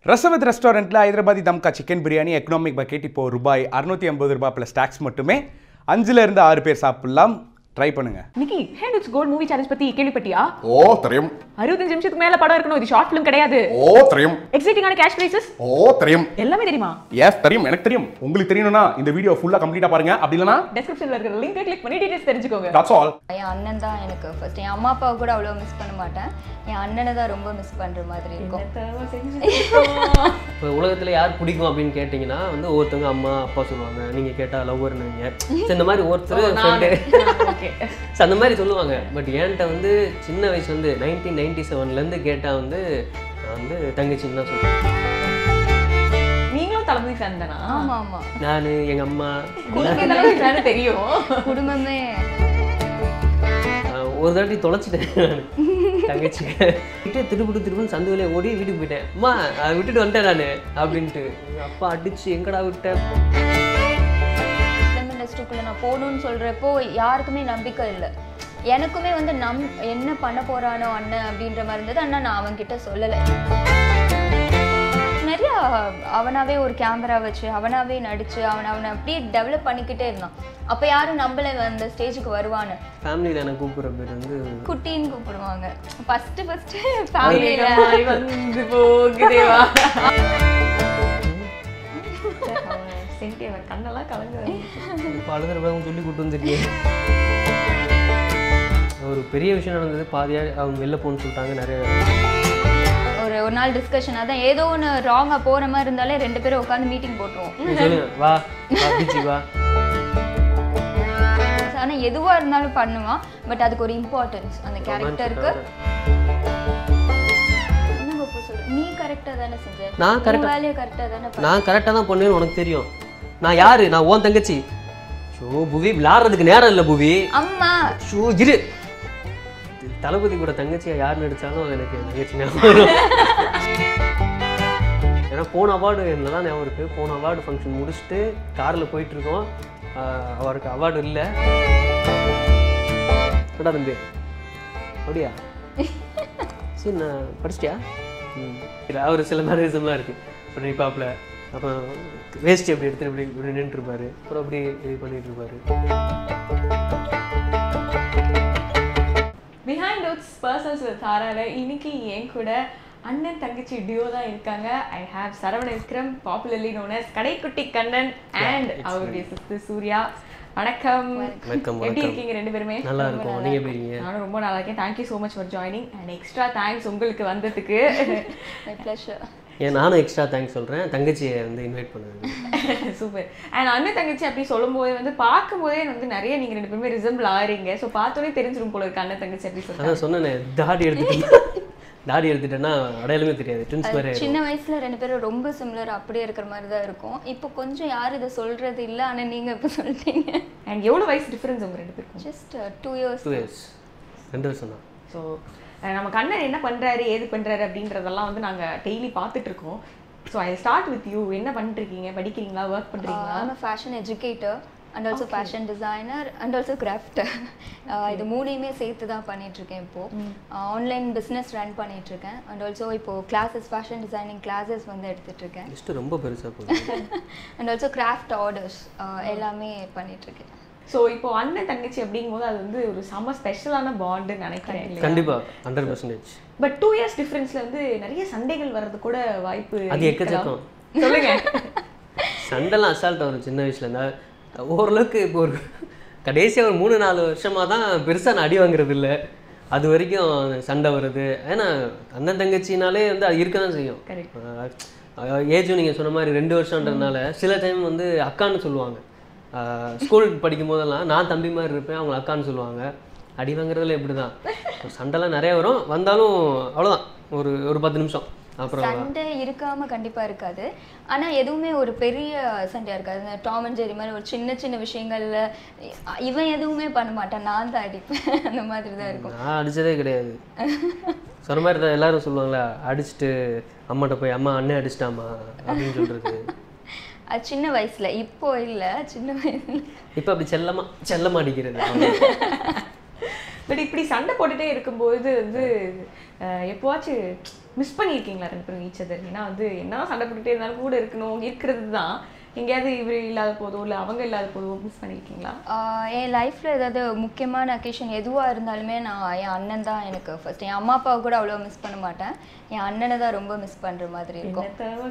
ரசவத் ரெஸ்டாரண்ட்டில் ஹைதராபாதி தம்கா chicken biryani economic bucket இப்போ ரூபாய் அறுநூத்தி ஐம்பது ரூபாய் ப்ளஸ் டேக்ஸ் மட்டுமே அஞ்சுல இருந்து ஆறு பேர் சாப்பிடலாம் ட்ரை பண்ணுங்க நிக்கி behind its gold movie challenge பத்தி கேள்விப்பட்டியா ஓ தெரியும் அறுபத்தஞ்சு நிமிஷத்துக்கு மேல படம் இருக்கணும் இது ஷார்ட் ஃபிலிம் கிடையாது ஓ தெரியும் எக்ஸைட்டிங்கான கேஷ் பிரைசஸ் ஓ தெரியும் எல்லாமே தெரியுமா எஸ் தெரியும் எனக்கு தெரியும் உங்களுக்கு தெரியணும்னா இந்த வீடியோ ஃபுல்லா கம்ப்ளீட்டா பாருங்க அப்படி இல்லைனா டெஸ்கிரிப்ஷன்ல இருக்கிற லிங்கை கிளிக் பண்ணி டீடைல்ஸ் தெரிஞ்சுக்கோங்க தட்ஸ் ஆல் என் அண்ணன் தான் எனக்கு ஃபர்ஸ்ட் என் அம்மா அப்பாவை கூட அவ்வளோ மிஸ் பண்ண மாட்டேன் என் அண்ணனை தான் ரொம்ப மிஸ் பண்ற மாதிரி இருக்கும் இப்போ உலகத்தில் யார் பிடிக்கும் அப்படின்னு கேட்டிங்கன்னா வந்து ஒவ்வொருத்தவங்க அம்மா அப்பா சொல்லுவாங்க நீங்கள் கேட்டால் லவ்வர்னுவீங்க ஸோ இந்த மாதிரி ஒருத்தர் ஃப்ரெண்டு ஓகே ஸோ அந்த மாதிரி சொல்லுவாங்க பட் என்கிட்ட வந்து சின்ன வயசுலேருந்து நைன்டீன் நைன்டி செவன்லேருந்து கேட்டால் வந்து நான் வந்து தங்கச்சின்னு தான் சொல்லுவேன் நீங்களும் தளபதி ஃபேன் தானா ஆமா ஆமா நான் எங்கள் அம்மா உங்களுக்கு தளபதி ஃபேன் தெரியும் குடும்பமே ஆஹ், ஒரு தாட்டி தொலைச்சிட்டேன் நான் தங்கச்சி விட்டு திருப்பிட்டு திருப்பி சந்து வழியா ஓடி வீட்டுக்கு போயிட்டேன் அம்மா அதை விட்டுட்டு வந்துட்டேன் நான் அப்படின்ட்டு எங்க அப்பா அடிச்சு எங்கடா விட்டேன் ஃபிலிம் இண்டஸ்ட்ரிக்குள்ள நான் போகணும்னு சொல்றப்போ யாருக்குமே நம்பிக்கை இல்லை எனக்குமே வந்து நம் என்ன பண்ண போறானோ அண்ணன் அப்படின்ற மாதிரி இருந்தது அண்ணா நான் அவன்கிட்ட சொல்லலை நிறைய அவனாவே ஒரு கேமரா வச்சு அவனாவே நடிச்சு அவன் அவனை அப்படியே டெவலப் பண்ணிக்கிட்டே இருந்தான் அப்போ யாரும் நம்பலை அந்த ஸ்டேஜுக்கு வருவான்னு ஃபேமிலியில் எனக்கு கூப்பிட்ற பேர் வந்து குட்டின்னு கூப்பிடுவாங்க ஃபஸ்ட்டு ஃபஸ்ட்டு மேகமாய் ஃபேமிலியில் வந்து போகுதேவா சென்டி அவன் கண்ணெல்லாம் கலங்குது இப்போ அழுகிறப்ப சொல்லி கூட்டு வந்திருக்கேன் ஒரு பெரிய விஷயம் நடந்தது பாதியாக அவங்க வெளில போகணும்னு சொல்லிட்டாங்க நிறைய ஒரு ஒரு நாள் டிஸ்கஷன் அதான் ஏதோ ஒன்று ராங்காக போகிற மாதிரி இருந்தாலே ரெண்டு பேரும் உட்காந்து மீட்டிங் போட்டுருவோம் நீ சொல்லுங்க வா வா பீச்சு வா ஆனால் எதுவாக இருந்தாலும் பண்ணுவான் பட் அதுக்கு ஒரு இம்பார்ட்டன்ஸ் அந்த கேரக்டருக்கு என்ன பாப்பா சொல்ற நீ கரெக்டாக தானே செஞ்ச நான் உன் correct ஆ- வேலையை கரெக்டாக தானே பண்ண நான் கரெக்டாக தான் பண்ணேன்னு உனக்கு தெரியும் நான் யாரு நான் ஓன் தங்கச்சி ஷோ புவி விளாட்றதுக்கு நேரம் இல்லை புவி அம்மா ஷோ இரு தளபதி கூட தங்கச்சியா யார் நடிச்சாலும் எனக்கு தங்கச்சி ஞாபகம் வரும். ஏன்னா போன அவார்டு என்ன தான் ஞாபகம் இருக்குது போன அவார்டு ஃபங்க்ஷன் முடிச்சுட்டு காரில் போயிட்டுருக்கோம் அவருக்கு அவார்டு இல்லை கடா தம்பி அப்படியா சரி நான் படிச்சிட்டியா ம் இல்லை அவர் சில மேனரிசம்லாம் இருக்குது இப்போ நிப்பாப்பில் அப்புறம் வேஸ்ட் எப்படி எடுத்து இப்படி இப்படி நின்றுருப்பாரு அப்புறம் அப்படி இது பண்ணிட்டு இருப்பாரு பிஹைண்ட் உட்ஸ் பர்சன்ஸ் தாரால இன்னைக்கு என் கூட அண்ணன் தங்கச்சி டியோ தான் இருக்காங்க I have Saravana Vikram popularly known as கடைக்குட்டி கண்ணன் அண்ட் அவருடைய சிஸ்டர் சூர்யா வணக்கம் வணக்கம், எப்படி வணக்கம். இருக்கீங்க ரெண்டு பேருமே நல்லா இருக்கும் நீங்கள் எப்படி இருக்கீங்க நானும் ரொம்ப நல்லா இருக்கேன் thank you so much for joining and extra thanks உங்களுக்கு வந்ததுக்கு மை ப்ளஷர் ஏன் நானும் எக்ஸ்ட்ரா தேங்க்ஸ் சொல்கிறேன் தங்கச்சியை வந்து இன்வைட் பண்ணுவேன் சூப்பர் அண்ட் அண்ணன் தங்கச்சி அப்படி சொல்லும்போது வந்து பார்க்கும்போதே வந்து நிறைய நீங்க ரெண்டு பேருமே ரிசம்பிள் ஆறீங்க ஸோ பார்த்தோன்னே தெரிஞ்சிரும் போல இருக்கு அண்ணன் தங்கச்சி அப்படி சொல்லிட்டு அதான் சொன்னேனே தாடி எடுத்துட்டு தாடி எடுத்துட்டேன்னா அடையாளமே தெரியாது ட்வின்ஸ் மாதிரி ஆயிடும். சின்ன வயசுல ரெண்டு பேரும் ரொம்ப சிமிலர் அப்படியே இருக்கிற மாதிரி தான் இருக்கும் இப்போ கொஞ்சம் யாரும் இதை சொல்றது இல்லை ஆனால் நீங்க இப்போ சொல்லிட்டீங்க அண்ட் எவ்வளோ வயசு டிஃபரன்ஸ் உங்க ரெண்டு பேருக்கும் just two years two years ரெண்டு வருஷம் தான் ஸோ நம்ம கண்ணன் என்ன பண்றாரு ஏது பண்றாரு அப்படின்றதெல்லாம் வந்து நாங்க டெய்லி பார்த்துட்டு இருக்கோம் so I start with you என்ன பண்ணிட்டு இருக்கீங்க படிக்கிறீங்களா ஒர்க் பண்றீங்களா I'm fashion educator and also fashion designer and also crafter இது மூணையுமே சேர்த்து தான் பண்ணிட்டு இருக்கேன் இப்போ ஆன்லைன் பிஸ்னஸ் ரன் பண்ணிட்டு இருக்கேன் அண்ட் ஆல்சோ இப்போ கிளாஸஸ் ஃபேஷன் டிசைனிங் கிளாஸஸ் வந்து எடுத்துட்டு இருக்கேன் லிஸ்ட்டு ரொம்ப பெருசாக போகுது அண்ட் ஆல்சோ கிராஃப்ட் ஆர்டர்ஸ் எல்லாமே பண்ணிட்டு இருக்கேன் ஸோ இப்போ அண்ணன் தங்கச்சி அப்படிங்கும்போது அது வந்து ஒரு செம ஸ்பெஷலான பாண்டுன்னு நினைக்கிறேன் இல்லையா கண்டிப்பாக hundred percentage but two years டிஃபரன்ஸ்ல வந்து நிறைய சண்டைகள் வர்றது கூட வாய்ப்பு அது இருக்கலாம். எக்கச்சக்கம். சொல்லுங்க சண்டைலாம் அசால்ட்டாக வரும் சின்ன வயசுல இருந்தா ஓரளவுக்கு இப்போ ஒரு கடைசியாக ஒரு மூணு நாலு வருஷமாக தான் பெருசாக நான் அடி வாங்குறது இல்லை அது வரைக்கும் சண்டை வருது ஏன்னா அண்ணன் தங்கச்சினாலே வந்து அது இருக்க தான் செய்யும் Correct. ஏஜும் நீங்கள் சொன்ன மாதிரி ரெண்டு வருஷன்றதுனால சில டைம் வந்து அக்கான்னு சொல்லுவாங்க ஸ்கூல் படிக்கும் போதெல்லாம் நான் தம்பி மாதிரி இருப்பேன் அவங்க அக்கான்னு சொல்லுவாங்க அடி வாங்குறதுல இப்படி தான் சண்டைலாம் நிறைய வரும் வந்தாலும் அவ்வளோதான் ஒரு ஒரு பத்து நிமிஷம் அப்புறம் சண்டை இருக்காம கண்டிப்பா இருக்காது ஆனா எதுவுமே ஒரு பெரிய சண்டையா இருக்காது இந்த டாம் அண்ட் ஜெரி மாதிரி ஒரு சின்ன சின்ன விஷயங்கள்ல இ- இவன் எதுவுமே பண்ண மாட்டான் நான் தான் அடிப்பேன் அந்த மாதிரி தான் இருக்கும் நான் அடிச்சதே கிடையாது சொன்ன மாதிரி தான் எல்லாரும் சொல்லுவாங்களே அடிச்சுட்டு அம்மாட்ட போய் அம்மா அண்ணன் அடிச்சிட்டாமா அப்படின்னு சொல்றது அது சின்ன வயசுல இப்போ இல்ல சின்ன வயசுல இப்போ அப்படி செல்லமா செல்லமா அடிக்கிறது பட் இப்படி சண்டை போட்டுட்டே இருக்கும்போது வந்து அஹ், எப்போவாச்சும் மிஸ் பண்ணியிருக்கீங்களா ரெண்டு பேரும் ஈச் அதர் ஏன்னா வந்து என்ன சண்டை போட்டுட்டே இருந்தாலும் கூட இருக்கணும் இருக்கிறது தான் எங்கேயாவது இவர் இல்லாத போதோ இல்லை அவங்க இல்லாத போதோ மிஸ் பண்ணியிருக்கீங்களா ஆஹ் என் லைஃப்பில் ஏதாவது முக்கியமான அக்கேஷன் எதுவாக இருந்தாலுமே நான் என் அண்ணன் தான் எனக்கு ஃபர்ஸ்ட் என் அம்மா அப்பாவை கூட அவ்வளோ மிஸ் பண்ண மாட்டேன் என் அண்ணனை தான் ரொம்ப மிஸ் பண்ணுற மாதிரி இருக்கும் என்ன தேவை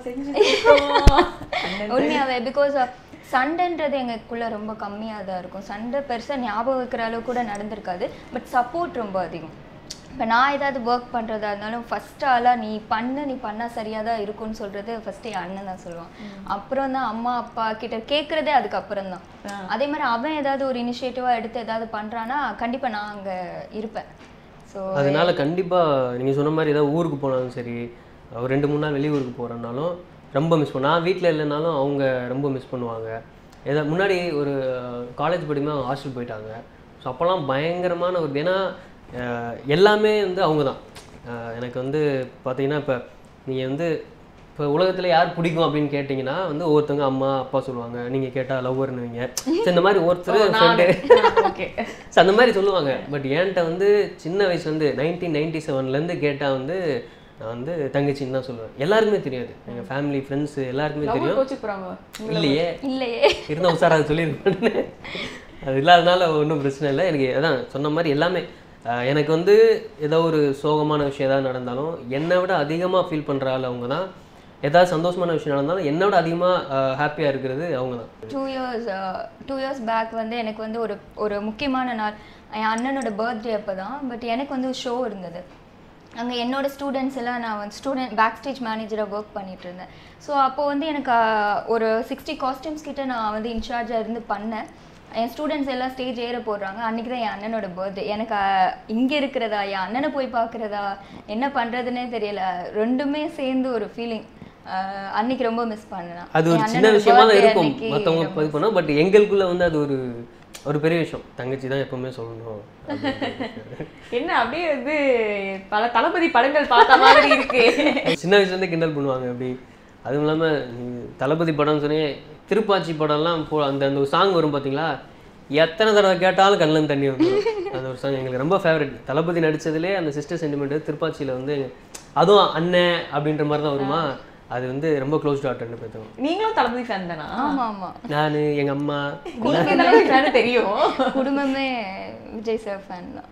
செஞ்சு உண்மையாகவே பிகாஸ் சண்டைன்றது எங்களுக்குள்ள ரொம்ப கம்மியாக தான் இருக்கும் சண்டை பெருசாக ஞாபகம் வைக்கிற அளவு கூட நடந்திருக்காது பட் சப்போர்ட் ரொம்ப அதிகம் இப்போ நான் ஏதாவது ஒர்க் பண்ணுறதா இருந்தாலும் ஃபஸ்ட் ஆளாக நீ பண்ண நீ பண்ணால் சரியாக தான் இருக்கும்னு சொல்கிறது ஃபஸ்ட்டு என் அண்ணன் தான் சொல்லுவான் அப்புறம் தான் அம்மா அப்பா கிட்ட கேட்குறதே அதுக்கப்புறம் தான் அதே மாதிரி அவன் ஏதாவது ஒரு இனிஷியேட்டிவாக எடுத்து ஏதாவது பண்ணுறான்னா கண்டிப்பாக நான் அங்கே இருப்பேன் ஸோ அதனால கண்டிப்பாக நீங்கள் சொன்ன மாதிரி ஏதாவது ஊருக்கு போனாலும் சரி ஒரு ரெண்டு மூணு நாள் வெளியூருக்கு போகிறனாலும் ரொம்ப மிஸ் பண்ண நான் வீட்டில் இல்லைனாலும் அவங்க ரொம்ப மிஸ் பண்ணுவாங்க ஏதாவது முன்னாடி ஒரு காலேஜ் படிக்கும்போது அவங்க ஹாஸ்டல் போயிட்டாங்க ஸோ அப்போல்லாம் பயங்கரமான ஒரு ஏன்னா அஹ், எல்லாமே வந்து அவங்க தான் எனக்கு வந்து பார்த்தீங்கன்னா இப்போ நீங்கள் வந்து இப்போ உலகத்தில் யார் பிடிக்கும் அப்படின்னு கேட்டிங்கன்னா வந்து ஒவ்வொருத்தவங்க அம்மா அப்பா சொல்லுவாங்க நீங்கள் கேட்டால் லவ்வர்னுவீங்க ஸோ இந்த மாதிரி ஒருத்தர் ஃப்ரெண்டு ஓகே ஸோ அந்த மாதிரி சொல்லுவாங்க பட் என்கிட்ட வந்து சின்ன வயசுலேருந்து நைன்டீன் நைன்டி செவன்லேருந்து கேட்டால் வந்து நான் வந்து தங்கச்சின்னு தான் சொல்லுவேன் எல்லாருக்குமே தெரியாது எங்கள் ஃபேமிலி ஃப்ரெண்ட்ஸு எல்லாருக்குமே லவ் தெரியும் கோச்சு போகிறாங்க இல்லையே இல்லையே இருந்தால் உசாரா அது சொல்லியிருப்பேன் அது இல்லாதனால ஒன்றும் பிரச்சனை இல்லை எனக்கு அதான் சொன்ன மாதிரி எல்லாமே அஹ் எனக்கு வந்து ஏதோ ஒரு சோகமான விஷயம் ஏதாவது நடந்தாலும் என்னை விட அதிகமாக ஃபீல் பண்ணுற ஆள் அவங்க தான் ஏதாவது சந்தோஷமான விஷயம் நடந்தாலும் என்னை விட அதிகமாக ஹாப்பியாக இருக்கிறது அவங்க தான் two years two years back வந்து எனக்கு வந்து ஒரு ஒரு முக்கியமான நாள் என் அண்ணனோட பர்த்டே அப்போ தான் பட் எனக்கு வந்து ஷோ இருந்தது அங்கே என்னோட ஸ்டூடெண்ட்ஸ் எல்லாம் நான் வந்து ஸ்டூடெண்ட் பேக் ஸ்டேஜ் மேனேஜராக ஒர்க் பண்ணிட்டு இருந்தேன் ஸோ அப்போ வந்து எனக்கு ஆஹ், ஒரு சிக்ஸ்டி காஸ்டியூம்ஸ் கிட்ட நான் வந்து இன்சார்ஜாக இருந்து பண்ணேன் என் ஸ்டூடெண்ட்ஸ் எல்லாம் ஸ்டேஜ் ஏற போடுறாங்க அன்றைக்கி தான் என் அண்ணனோட பர்த்டே எனக்கு இங்கே இருக்கிறதா என் அண்ணனை போய் பார்க்குறதா என்ன பண்ணுறதுனே தெரியல ரெண்டுமே சேர்ந்து ஒரு ஃபீலிங் அன்னைக்கு ரொம்ப மிஸ் பண்ணேன் அது ஒரு என் சின்ன அண்ணனோட விஷயமா தான் birthday இருக்கும் அன்னைக்கு மற்றவங்க ரொம்ப இது பண்ணோம் பட் எங்களுக்குள்ள வந்து அது ஒரு ஒரு பெரிய விஷயம் தங்கச்சி தான் எப்பவுமே சொல்லணும் அப்படின்றது. என்ன அப்படியே வந்து பல தளபதி படங்கள் பார்த்த மாதிரி இருக்கு சின்ன வயசுலேருந்தே கிண்டல் பண்ணுவாங்க அப்படி அதுவும் இல்லாமல் தளபதி படம்னு சொன்னே திருப்பாச்சி படம்லாம் போ அந்த அந்த ஒரு சாங் வரும் பார்த்தீங்களா எத்தனை தடவை கேட்டாலும் கண்ணில் தண்ணி வந்துடும் அந்த ஒரு சாங் எங்களுக்கு ரொம்ப ஃபேவரட் தளபதி நடிச்சதுலே அந்த சிஸ்டர் சென்டிமெண்ட் திருப்பாச்சியில் வந்து அதுவும் அண்ணன் அப்படின்ற மாதிரி தான் வருமா அது வந்து ரொம்ப க்ளோஸ் டாட் ரெண்டு பேர்த்துக்கும் நீங்களும் தளபதி ஃபேன் தானா ஆமா ஆமா நான் எங்கள் அம்மா உங்களுக்கு தளபதி ஃபேன் தெரியும் குடும்பமே விஜய் சார் ஃபேன் தான்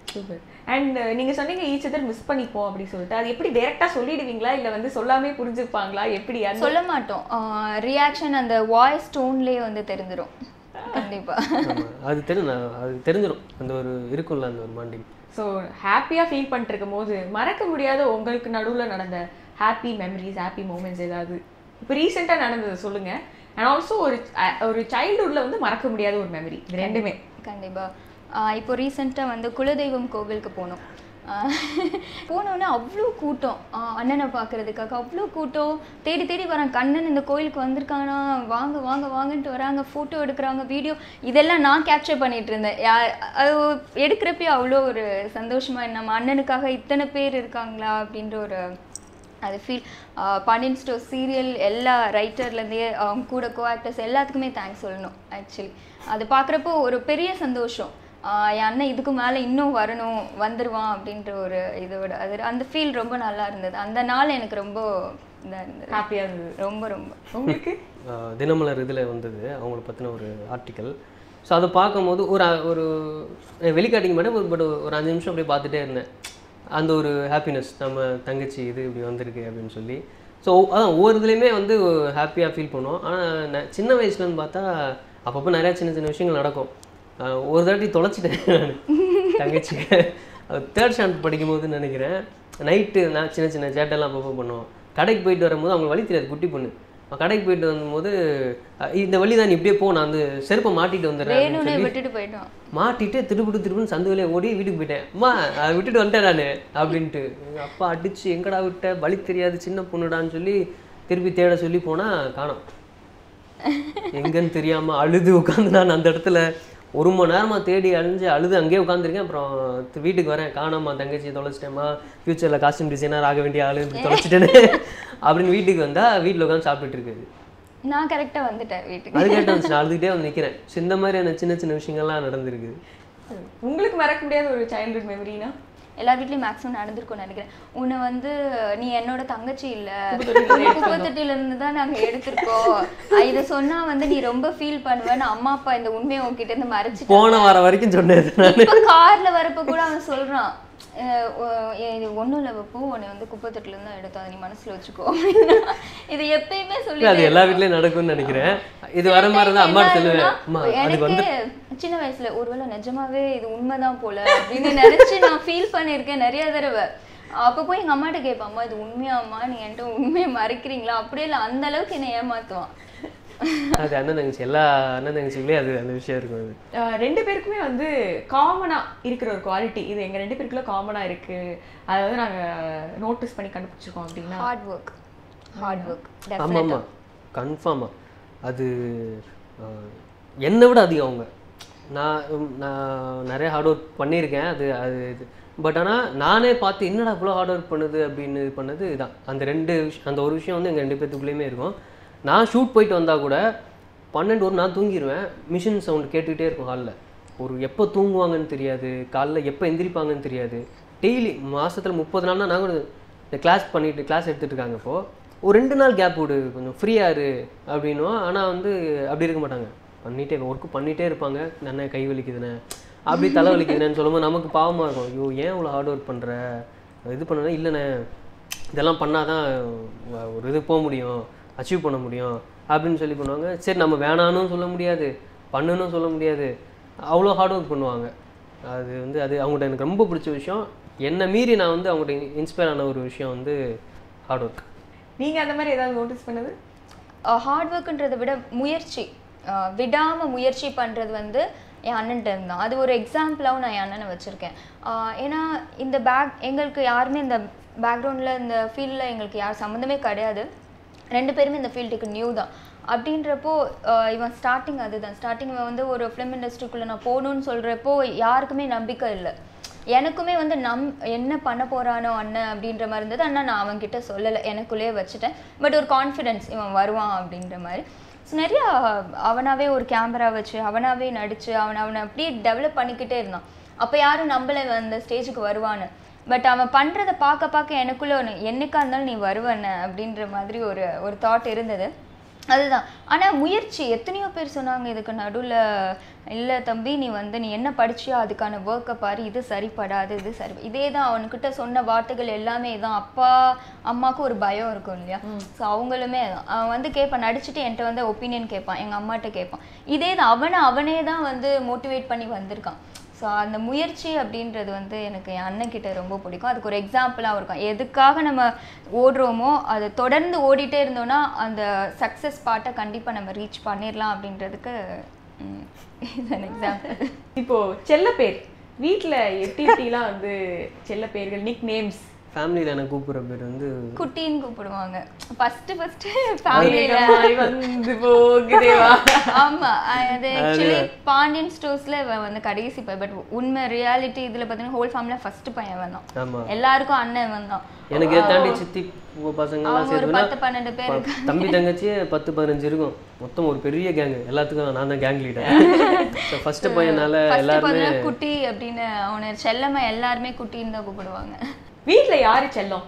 அண்ட் நீங்க சொன்னீங்க ஈச் அதர் மிஸ் பண்ணிப்போம் அப்படி சொல்லிட்டு அது எப்படி டைரக்டா சொல்லிடுவீங்களா இல்ல வந்து சொல்லாமே புரிஞ்சுப்பாங்களா எப்படி அந்த சொல்ல மாட்டோம் ரியாக்ஷன் அந்த வாய்ஸ் டோன்லேயே வந்து தெரிஞ்சிடும் கண்டிப்பா ஆமா, அது தெரியும் நான் அது தெரிஞ்சிடும் அந்த ஒரு இருக்கும்ல அந்த ஒரு மாண்டிங் ஸோ ஹாப்பியாக ஃபீல் பண்ணிட்டு இருக்கும் போது மறக்க முடியாத உங்களுக்கு நடுவில் நடந்த ஹாப்பி மெமரிஸ் ஹாப்பி மூமெண்ட்ஸ் ஏதாவது இப்போ ரீசெண்டாக நடந்தது சொல்லுங்க அண்ட் ஆல்சோ ஒரு அஹ், ஒரு சைல்ட்ஹுட்ல வந்து மறக்க முடியாத ஒரு மெமரி இது ரெண்டுமே கண்டிப்பா ஆஹ் இப்போ ரீசெண்டாக வந்து குலதெய்வம் கோவிலுக்கு போனோம் ஆஹ் போனோடனே அவ்வளோ கூட்டம் ஆஹ் அண்ணனை பார்க்கறதுக்காக அவ்வளோ கூட்டம் தேடி தேடி வராங்க கண்ணன் இந்த கோயிலுக்கு வந்திருக்கானா வாங்க வாங்க வாங்கன்ட்டு வராங்க ஃபோட்டோ எடுக்கிறாங்க வீடியோ இதெல்லாம் நான் கேப்சர் பண்ணிட்டு இருந்தேன் யா- அது எடுக்கிறப்பயே அவ்வளோ ஒரு சந்தோஷமா நம்ம அண்ணனுக்காக இத்தனை பேர் இருக்காங்களா அப்படின்ற ஒரு அது ஃபீல் பாண்டியன் ஸ்டோர் சீரியல் எல்லா ரைட்டர்லேருந்தே அவங்க கூட கோ ஆக்டர்ஸ் எல்லாத்துக்குமே தேங்க்ஸ் சொல்லணும் ஆக்சுவலி அது பார்க்குறப்போ ஒரு பெரிய சந்தோஷம் ஆஹ் என் அண்ணன் இதுக்கு மேலே இன்னும் வரணும் வந்துடுவான் அப்படின்ற ஒரு இதோட அது அந்த ஃபீல் ரொம்ப நல்லா இருந்தது அந்த நாள் எனக்கு ரொம்ப இதாக இருந்தது ஹாப்பியாக இருந்தது ரொம்ப ரொம்ப உங்களுக்கு ஆஹ் தினமலர் இதில் வந்தது அவங்கள பற்றின ஒரு ஆர்டிக்கல் ஸோ அதை பார்க்கும்போது ஒரு அ- ஒரு வெளிக்காட்டிங்க மேடம் பட் ஒரு அஞ்சு நிமிஷம் அப்படியே பார்த்துட்டே இருந்தேன் அந்த ஒரு ஹாப்பினஸ் நம்ம தங்கச்சி இது இப்படி வந்திருக்கு அப்படின்னு சொல்லி ஸோ அதான் ஒவ்வொரு இதுலேயுமே வந்து ஹாப்பியாக ஃபீல் பண்ணுவோம் ஆனால் சின்ன வயசுலன்னு பார்த்தா அப்பப்போ நிறையா சின்ன சின்ன விஷயங்கள் நடக்கும் ஆஹ் ஒரு தாட்டி தொலைச்சிட்டேன் நான் தங்கச்சி தேர்ட் ஸ்டாண்டர்ட் படிக்கும்போது நினைக்கிறேன் நைட்டு நான் சின்ன சின்ன சேட்டெல்லாம் அப்பப்போ பண்ணுவோம் கடைக்கு போயிட்டு வரும்போது அவங்களுக்கு வழி தெரியாது குட்டி பொண்ணு அவன் கடைக்கு போயிட்டு வரும்போது அஹ் இந்த வழி தான் நீ இப்படியே போ நான் அந்த செருப்பை மாட்டிட்டு வந்துடுறேன் அப்படின்னு வேணும்னே சொல்லி விட்டுட்டு போயிட்டோம் மாட்டிட்டு திருப்பிட்டு திருப்பின்னு சந்து வழியா ஓடி வீட்டுக்கு போயிட்டேன் அம்மா அதை விட்டுட்டு வந்துட்டேன் நான் அப்படின்ட்டு எங்க அப்பா அடிச்சு எங்கடா விட்ட வழி தெரியாது சின்ன பொண்ணுடான்னு சொல்லி திருப்பி தேட சொல்லி போனா காணோம் எங்கன்னு தெரியாம அழுது உட்காந்து நான் அந்த இடத்துல ஒரு மணி நேரமா தேடி அழிஞ்சு அழுது அங்கேயே உட்காந்துருக்கேன் அப்புறம் தி- வீட்டுக்கு வரேன் காணாமா தங்கச்சி தொலைச்சிட்டேமா ஃபியூச்சரில் காஸ்டியூம் டிசைனர் ஆக வேண்டிய ஆளு இப்படி தொலைச்சிட்டேனே அப்படின்னு வீட்டுக்கு வந்தா வீட்டில் உட்காந்து சாப்பிட்டுட்டு இருக்குது நான் கரெக்டாக வந்துட்டேன் வீட்டுக்கு அது கேட்டு வந்துச்சு நான் அழுதுகிட்டே வந்து நிற்கிறேன் இந்த மாதிரியான சின்ன சின்ன விஷயங்கள்லாம் நடந்திருக்கு உங்களுக்கு மறக்க முடியாத ஒரு சைல்ட்ஹுட் மெமரினா எல்லார் வீட்லயும் மேக்ஸிமம் நடந்திருக்கும்னு நினைக்கிறேன் உன்னை வந்து நீ என்னோட தங்கச்சி இல்ல குப்பத்தொட்டில இருந்து தான் நாங்க எடுத்திருக்கோம் அஹ் இதை சொன்னா வந்து நீ ரொம்ப ஃபீல் பண்ணுவேன்னு அம்மா அப்பா இந்த உண்மையை உன்கிட்ட இருந்து மறைச்சிட்டு போன வாரம் வரைக்கும் சொன்னது நான் இப்ப கார்ல வரப்ப கூட அவன் சொல்றான் அஹ் ஒ- ஏ, இது ஒண்ணும் இல்ல பப்பு உன்னை வந்து குப்பத்தொட்டில இருந்து தான் எடுத்தோம் அதை நீ மனசுல வச்சுக்கோ அப்படின்னா, இது எப்பயுமே சொல்லி அது எல்லா வீட்லயும் நடக்கும்னு நினைக்கிறேன் இது வர மாதிரி இருந்தா அம்மா சொல்லுவேன் அம்மா அதுக்கு வந்து எனக்கு சின்ன வயசுல ஒருவேளை நிஜமாவே இது உண்மைதான் போல அப்படின்னு நினைச்சு நான் ஃபீல் பண்ணியிருக்கேன் நிறைய தடவை அப்ப போய் எங்க அம்மாட்ட கேட்பேன் அம்மா இது உண்மையாம்மா நீங்க என்கிட்ட உண்மையை மறைக்கிறீங்களா அப்படியே இல்லை அந்த அளவுக்கு என்னை ஏமாத்துவான் அது அண்ணன் தங்கச்சி எல்லா அண்ணன் தங்கச்சிக்குள்ளேயும் அது அந்த விஷயம் இருக்கும் அது அஹ் ரெண்டு பேருக்குமே வந்து காமனா இருக்கிற ஒரு குவாலிட்டி இது எங்க ரெண்டு பேருக்குள்ள காமனா இருக்கு அதை வந்து நாங்க நோட்டீஸ் பண்ணி கண்டுபிடிச்சிருக்கோம் அப்படின்னா ஹார்ட் ஒர்க் ஹார்ட் ஒர்க் ஆமாம் ஆமாம் கன்ஃபார்மாக அது அஹ், என்னை விட அதிகம் அவங்க நான் உம், நான் நிறைய ஹார்ட் ஒர்க் பண்ணியிருக்கேன் அது அது இது பட் ஆனால் நானே பார்த்து என்னடா இவ்வளோ ஹார்ட் ஒர்க் பண்ணுது அப்படின்னு இது பண்ணது இதான் அந்த ரெண்டு விஷயம் அந்த ஒரு விஷயம் வந்து எங்கள் ரெண்டு பேத்துக்குள்ளேயுமே இருக்கும் நான் ஷூட் போயிட்டு வந்தால் கூட பன்னெண்டு ஒரு நான் தூங்கிடுவேன் மிஷின் சவுண்ட் கேட்டுக்கிட்டே இருக்கும் ஹாலில் ஒரு எப்போ தூங்குவாங்கன்னு தெரியாது காலைல எப்போ எந்திரிப்பாங்கன்னு தெரியாது டெய்லி மாசத்துல முப்பது நாள்னா நாங்கள் இந்த கிளாஸ் பண்ணிட்டு கிளாஸ் எடுத்துட்டு இருக்காங்க இப்போ ஒரு ரெண்டு நாள் கேப் விடு கொஞ்சம் ஃப்ரீயாக இரு அப்படின்னுவோம் ஆனால் வந்து அப்படி இருக்க மாட்டாங்க பண்ணிட்டே ஒர்க்கு பண்ணிட்டே இருப்பாங்க நன்ன கை வலிக்குதுண்ணே அப்படி தலை வலிக்குதுன்னு சொல்லும்போது நமக்கு பாவமாக இருக்கும் ஐயோ ஏன் இவ்வளோ ஹார்ட் ஒர்க் பண்ணுற இது பண்ணனா இல்லைண்ணே இதெல்லாம் பண்ணாதான் அஹ், ஒரு இது போக முடியும் அச்சீவ் பண்ண முடியும் அப்படின்னு சொல்லி பண்ணுவாங்க சரி நம்ம வேணான்னு சொல்ல முடியாது பண்ணணும்னு சொல்ல முடியாது அவ்வளோ ஹார்ட் ஒர்க் பண்ணுவாங்க அது வந்து அது அவங்கள்ட்ட எனக்கு ரொம்ப பிடிச்ச விஷயம் என்னை மீறி நான் வந்து அவங்கள்ட்ட இன்ஸ்பயர் ஆன ஒரு விஷயம் வந்து ஹார்ட் ஒர்க் நீங்க அந்த மாதிரி ஏதாவது நோட்டீஸ் பண்ணது ஹார்ட் ஒர்க்குன்றதை விட முயற்சி அஹ் விடாம முயற்சி பண்றது வந்து என் அண்ணன்ட்ட இருந்தான் அது ஒரு எக்ஸாம்பிளாகவும் நான் என் அண்ணனை வச்சுருக்கேன் ஏன்னா இந்த பேக் எங்களுக்கு யாருமே இந்த பேக்ரவுண்டில் இந்த ஃபீல்டில் எங்களுக்கு யார் சம்மந்தமே கிடையாது ரெண்டு பேருமே இந்த ஃபீல்டுக்கு நியூ தான் அப்படின்றப்போ அஹ் இவன் ஸ்டார்டிங் அதுதான் ஸ்டார்டிங் இவன் வந்து ஒரு ஃபிலிம் இண்டஸ்ட்ரிக்குள்ளே நான் போகணுன்னு சொல்கிறப்போ யாருக்குமே நம்பிக்கை இல்லை எனக்குமே வந்து நம் என்ன பண்ண போறானோ அண்ணன் அப்படின்ற மாதிரி இருந்தது அண்ணா நான் அவன்கிட்ட சொல்லலை எனக்குள்ளேயே வச்சுட்டேன் பட் ஒரு கான்ஃபிடென்ஸ் இவன் வருவான் அப்படின்ற மாதிரி ஸோ நிறையா அவனாவே ஒரு கேமரா வச்சு அவனாவே நடிச்சு அவன் அவனை அப்படியே டெவலப் பண்ணிக்கிட்டே இருந்தான் அப்போ யாரும் நம்பலை இவன் அந்த ஸ்டேஜுக்கு வருவான்னு பட் அவன் பண்ணுறதை பார்க்க பார்க்க எனக்குள்ள ஒன்று என்னைக்கா இருந்தாலும் நீ வருவன அப்படின்ற மாதிரி ஒரு ஒரு தாட் இருந்தது அதுதான் ஆனால் முயற்சி எத்தனையோ பேர் சொன்னாங்க இதுக்கு நடுவில் இல்லை தம்பி நீ வந்து நீ என்ன படிச்சியோ அதுக்கான ஒர்க்கை பாரு இது சரிப்படாது இது சரி இதே தான் அவனுக்கிட்ட சொன்ன வார்த்தைகள் எல்லாமே தான் அப்பா அம்மாவுக்கு ஒரு பயம் இருக்கும் இல்லையா ஸோ அவங்களுமே தான் அவன் வந்து கேட்பான் நடிச்சுட்டு என்கிட்ட வந்து ஒப்பீனியன் கேட்பான் எங்கள் அம்மாட்ட கேட்பான் இதே தான் அவனை அவனே தான் வந்து மோட்டிவேட் பண்ணி வந்திருக்கான் ஸோ அந்த முயற்சி அப்படின்றது வந்து எனக்கு என் அண்ணன் கிட்ட ரொம்ப பிடிக்கும் அதுக்கு ஒரு எக்ஸாம்பிளாகவும் இருக்கும் எதுக்காக நம்ம ஓடுறோமோ அதை தொடர்ந்து ஓடிட்டே இருந்தோம்னா அந்த சக்ஸஸ் பார்ட்டை கண்டிப்பாக நம்ம ரீச் பண்ணிடலாம் அப்படின்றதுக்கு இது எக்ஸாம்பிள் இப்போ செல்ல பேர் வீட்ல எட்டி எட்டிலாம் வந்து செல்ல பேர்கள் நிக் நேம்ஸ் ஃபேமிலியில் எனக்கு கூப்பிட்ற பேர் வந்து குட்டின்னு கூப்பிடுவாங்க ஃபர்ஸ்ட் ஃபர்ஸ்ட் ஃபேமிலியில வந்து போகுதேவா ஆமா அது ஆக்சுவலி பாண்டியன் ஸ்டோர்ஸ்ல இவன் வந்து கடைசி பையன் பட் உண்மை ரியாலிட்டி இதுல பார்த்தீங்கன்னா ஹோல் ஃபேமிலியில் ஃபர்ஸ்ட் பையன் வந்தான் ஆமாம் எல்லாருக்கும் அண்ணன் வந்தான் எனக்கு இதை தாண்டி சித்தி பசங்கள்லாம் அவங்க ஒரு சேர்த்துனா பத்து பன்னெண்டு பேர் ப- தம்பி தங்கச்சி பத்து பதினஞ்சு இருக்கும் மொத்தம் ஒரு பெரிய கேங்கு எல்லாத்துக்கும் நான் தான் கேங் லீடர் ஸோ ஃபஸ்ட்டு பையனால ஃபர்ஸ்ட் எல்லாருமே பார்த்தீங்கன்னா குட்டி அப்படின்னு அவனை செல்லமா எல்லாருமே குட்டின்னு தான் கூப்பிடுவாங்க வீட்ல யாரு செல்லம்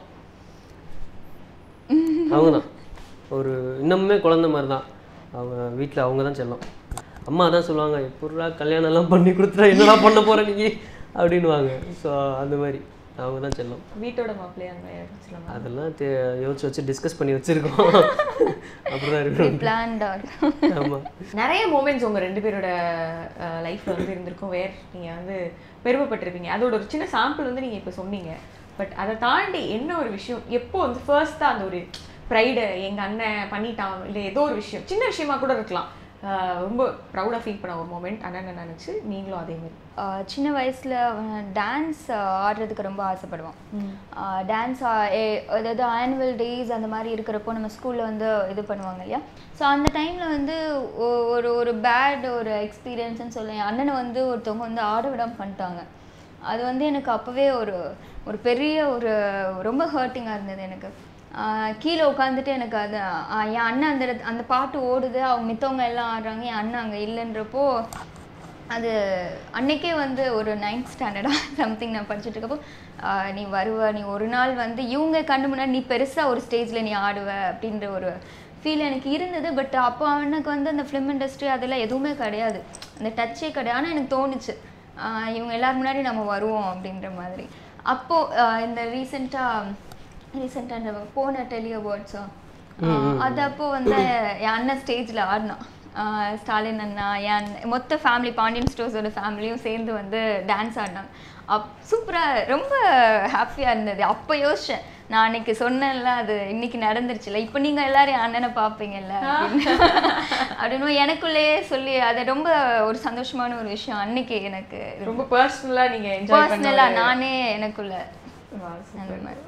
அவங்க தான் ஒரு இன்னமுமே குழந்தை மாதிரி தான் அவங்க வீட்டில் அவங்க தான் செல்லம் அம்மா தான் சொல்லுவாங்க எப்படா கல்யாணம் எல்லாம் பண்ணி கொடுத்துட்டா என்னடா பண்ண போற நீ அப்படின்னுவாங்க ஸோ அந்த மாதிரி அவங்க தான் செல்லம் வீட்டோட மாப்பிள்ளையா இருந்தா யாருன்னு சொல்லுங்க அதெல்லாம் தே- யோசிச்சு வச்சு டிஸ்கஸ் பண்ணி வச்சிருக்கோம் அப்படிதான் இருக்கணும் பிளான்ட் ஆமாம் நிறைய மூமெண்ட்ஸ் உங்க ரெண்டு பேரோட லைஃப்ல வந்து இருந்திருக்கும் வேர் நீங்க வந்து பெருமைப்பட்டிருப்பீங்க அதோட ஒரு சின்ன சாம்பிள் வந்து நீங்க இப்ப சொன்னீங்க பட் அதை தாண்டி என்ன ஒரு விஷயம் எப்போ வந்து ஃபர்ஸ்டா அந்த ஒரு ப்ரைடு எங்க அண்ணன் பண்ணிட்டான் இல்லை ஏதோ ஒரு விஷயம் சின்ன விஷயமா கூட இருக்கலாம் அஹ் ரொம்ப ப்ரௌடாக ஃபீல் பண்ண ஒரு மூமெண்ட் அண்ணன் நினைச்சு நீங்களும் அதே மாதிரி சின்ன வயசுல அவன் டான்ஸ் ஆடுறதுக்கு ரொம்ப ஆசைப்படுவான் டான்ஸ் அதாவது ஆனுவல் டேஸ் அந்த மாதிரி இருக்கிறப்போ நம்ம ஸ்கூல்ல வந்து இது பண்ணுவாங்க இல்லையா ஸோ அந்த டைம்ல வந்து ஒ- ஒரு ஒரு பேட் ஒரு எக்ஸ்பீரியன்ஸ்னு சொல்லி என் அண்ணனை வந்து ஒருத்தவங்க வந்து ஆட விடாம பண்ணிட்டாங்க அது வந்து எனக்கு அப்போவே ஒரு ஒரு பெரிய ஒரு ரொம்ப ஹர்ட்டிங்காக இருந்தது எனக்கு ஆஹ் கீழே உட்காந்துட்டு எனக்கு அது ஆஹ் என் அண்ணன் அந்த இடத்து- அந்த பாட்டு ஓடுது அவங்க மித்தவங்க எல்லாம் ஆடுறாங்க என் அண்ணன் அங்கே இல்லைன்றப்போ அது அன்னைக்கே வந்து ஒரு நைன்த் ஸ்டாண்டர்டா சம்திங் நான் படிச்சுட்டு இருக்கப்போ ஆஹ் நீ வருவ நீ ஒரு நாள் வந்து இவங்க கண்ணு முன்னாடி நீ பெருசாக ஒரு ஸ்டேஜில் நீ ஆடுவ அப்படின்ற ஒரு ஃபீல் எனக்கு இருந்தது பட் அப்போ அவனுக்கு வந்து அந்த ஃபிலிம் இண்டஸ்ட்ரி அதெல்லாம் எதுவுமே கிடையாது அந்த டச்சே கிடையாது ஆனால் எனக்கு தோணுச்சு ஆஹ் இவங்க எல்லாரும் முன்னாடி நம்ம வருவோம் அப்படின்ற மாதிரி அப்போது இந்த ரீசெண்டாக ரீசெண்டாக இந்த போன டெலி அவார்ட்ஸும் அது அப்போ வந்து என் அண்ணன் ஸ்டேஜில் ஆடினான் ஆஹ் ஸ்டாலின் அண்ணா என் மொத்த ஃபேமிலி பாண்டியன் ஸ்டோர்ஸோட ஃபேமிலியும் சேர்ந்து வந்து டான்ஸ் ஆடினாங்க அப் சூப்பராக ரொம்ப ஹாப்பியாக இருந்தது அப்போ யோசிச்சேன் நான் அன்னைக்கு சொன்னேன்ல அது இன்னைக்கு நடந்துருச்சுல இப்போ நீங்கள் எல்லாரும் என் அண்ணனை பார்ப்பீங்கல்ல அப்படின்னு அப்படின்னு எனக்குள்ளேயே சொல்லி அது ரொம்ப ஒரு சந்தோஷமான ஒரு விஷயம் அன்னைக்கு எனக்கு ரொம்ப பர்சனலா நீங்க என்ஜாய் பண்ண பர்சனலாக நானே எனக்குள்ள Wow, super. அந்த மாதிரி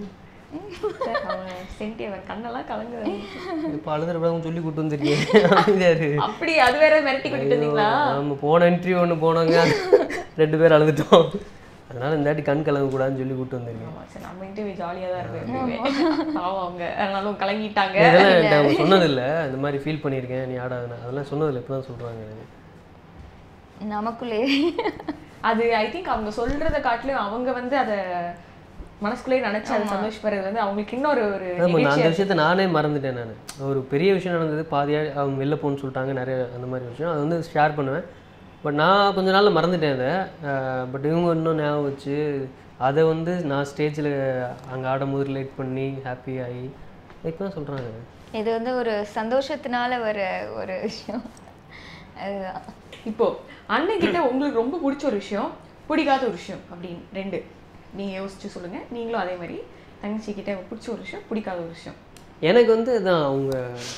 சரி, அவன் சென்டி அவன் கண்ணெல்லாம் கலங்குது இப்போ அழுதுறப்ப சொல்லி கூட்டு வந்திருக்கேன் அமைதியாரு அப்படி அது வேற மிரட்டி கூட்டிட்டு வந்தீங்களா நம்ம போன இன்டர்வியூ ஒன்று போனோங்க ரெண்டு பேர் அழுதுட்டோம் அதனால இந்த வாட்டி கண் கலங்கக்கூடாதுன்னு சொல்லி கூட்டு வந்திருக்கேன் ஆமா, சரி நம்ம இன்டர்வியூ ஜாலியா தான் இருக்கு பாவம் அவங்க அதனாலும் கலங்கிட்டாங்க இதெல்லாம் என்கிட்ட அவங்க சொன்னதில்லை இந்த மாதிரி ஃபீல் பண்ணியிருக்கேன் நீ ஆடாதுன்னு அதெல்லாம் சொன்னதில்லை இப்போ தான் சொல்கிறாங்க எனக்கு நமக்குள்ளே அது ஐ திங்க் அவங்க சொல்றத காட்டிலும் அவங்க வந்து அத மனசுக்குள்ளேயே நினைச்சு அதை சந்தோஷப்படுறது வந்து அவங்களுக்கு இன்னொரு ஒரு ஆமாம் நான் நிகழ்ச்சியா அந்த விஷயத்த நானே மறந்துட்டேன் நான் ஒரு பெரிய விஷயம் நடந்தது பாதியாக அவங்க வெளில போகணும்னு சொல்லிட்டாங்க நிறைய அந்த மாதிரி விஷயம் அது வந்து ஷேர் பண்ணுவேன் பட் நான் கொஞ்ச நாள்ல மறந்துட்டேன் அதை பட் இவங்க இன்னும் ஞாபகம் வச்சு அதை வந்து நான் ஸ்டேஜில் அங்கே ஆடும்போது ரிலேட் பண்ணி ஹாப்பி ஆகி இப்போ தான் சொல்கிறாங்க இது வந்து ஒரு சந்தோஷத்தினால வர ஒரு விஷயம் அதுதான் இப்போ அண்ணன் கிட்ட உங்களுக்கு ரொம்ப பிடிச்ச ஒரு விஷயம் பிடிக்காத ஒரு விஷயம் அப்படின்னு ரெண்டு நீங்க யோசிச்சு சொல்லுங்க நீங்களும் அதே மாதிரி தங்கச்சி கிட்ட பிடிச்ச ஒரு விஷயம் பிடிக்காத ஒரு விஷயம் எனக்கு வந்து அதான் அவங்க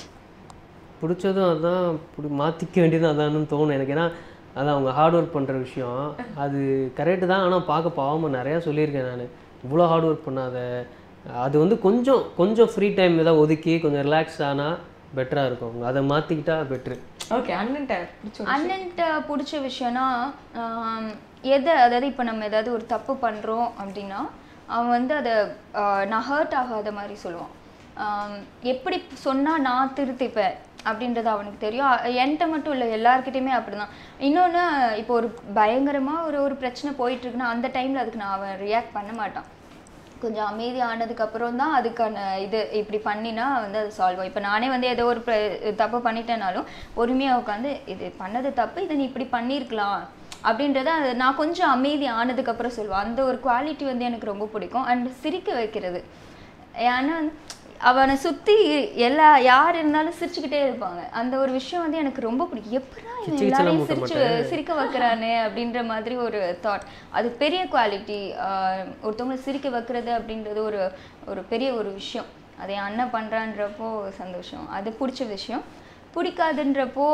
பிடிச்சதும் அதான் பிடி மாற்றிக்க வேண்டியதும் அதான்னு தோணும் எனக்கு ஏன்னா அதான் அவங்க ஹார்ட் ஒர்க் பண்ணுற விஷயம் அது கரெக்டு தான் ஆனால் பார்க்க பாவமாக நிறையா சொல்லியிருக்கேன் நான் இவ்வளோ ஹார்ட் ஒர்க் பண்ணாத அது வந்து கொஞ்சம் கொஞ்சம் ஃப்ரீ டைம் ஏதாவது ஒதுக்கி கொஞ்சம் ரிலாக்ஸ் ஆனால் பெட்டராக இருக்கும் அதை மாற்றிக்கிட்டா பெட்ரு ஓகே அண்ணன்ட்ட பிடிச்ச ஒரு அண்ணன்ட்ட பிடிச்ச விஷயம்னா ஆம், எதை அதாவது இப்போ நம்ம ஏதாவது ஒரு தப்பு பண்ணுறோம் அப்படின்னா அவன் வந்து அதை ஆஹ், நான் ஹர்ட் ஆகாத மாதிரி சொல்லுவான் ஆம், எப்படி சொன்னால் நான் திருத்திப்பேன் அப்படின்றது அவனுக்கு தெரியும் அ- என்கிட்ட மட்டும் இல்லை எல்லாருக்கிட்டையுமே அப்படிதான் இன்னொன்று இப்போ ஒரு பயங்கரமாக ஒரு ஒரு பிரச்சனை போயிட்டு இருக்குன்னா அந்த டைமில் அதுக்கு நான் அவன் ரியாக்ட் பண்ண மாட்டான் கொஞ்சம் அமைதி ஆனதுக்கு அப்புறம் தான் அதுக்கான இது இப்படி பண்ணினா வந்து அது சால்வ் ஆகும் இப்போ நானே வந்து ஏதோ ஒரு பிர- தப்பு பண்ணிட்டேனாலும் பொறுமையாக உட்காந்து இது பண்ணது தப்பு இதை நீ இப்படி பண்ணியிருக்கலாம் அப்படின்றத அது நான் கொஞ்சம் அமைதி ஆனதுக்கு அப்புறம் சொல்லுவேன் அந்த ஒரு குவாலிட்டி வந்து எனக்கு ரொம்ப பிடிக்கும் அண்ட் சிரிக்க வைக்கிறது ஏன்னா வந்து அவனை சுற்றி எல்லா யார் இருந்தாலும் சிரிச்சுக்கிட்டே இருப்பாங்க அந்த ஒரு விஷயம் வந்து எனக்கு ரொம்ப பிடிக்கும் எப்படா இவன் கிச்சு கிச்சுலாம் எல்லாரையும் மூட்ட சிரிச்சு சிரிக்க வைக்கிறானே அப்படின்ற மாதிரி ஒரு தாட் அது பெரிய குவாலிட்டி ஒருத்தவங்களை சிரிக்க வைக்கிறது அப்படின்றது ஒரு ஒரு பெரிய ஒரு விஷயம் அதை என் அண்ணன் பண்ணுறான்றப்போ சந்தோஷம் அது பிடிச்ச விஷயம் பிடிக்காதுன்றப்போ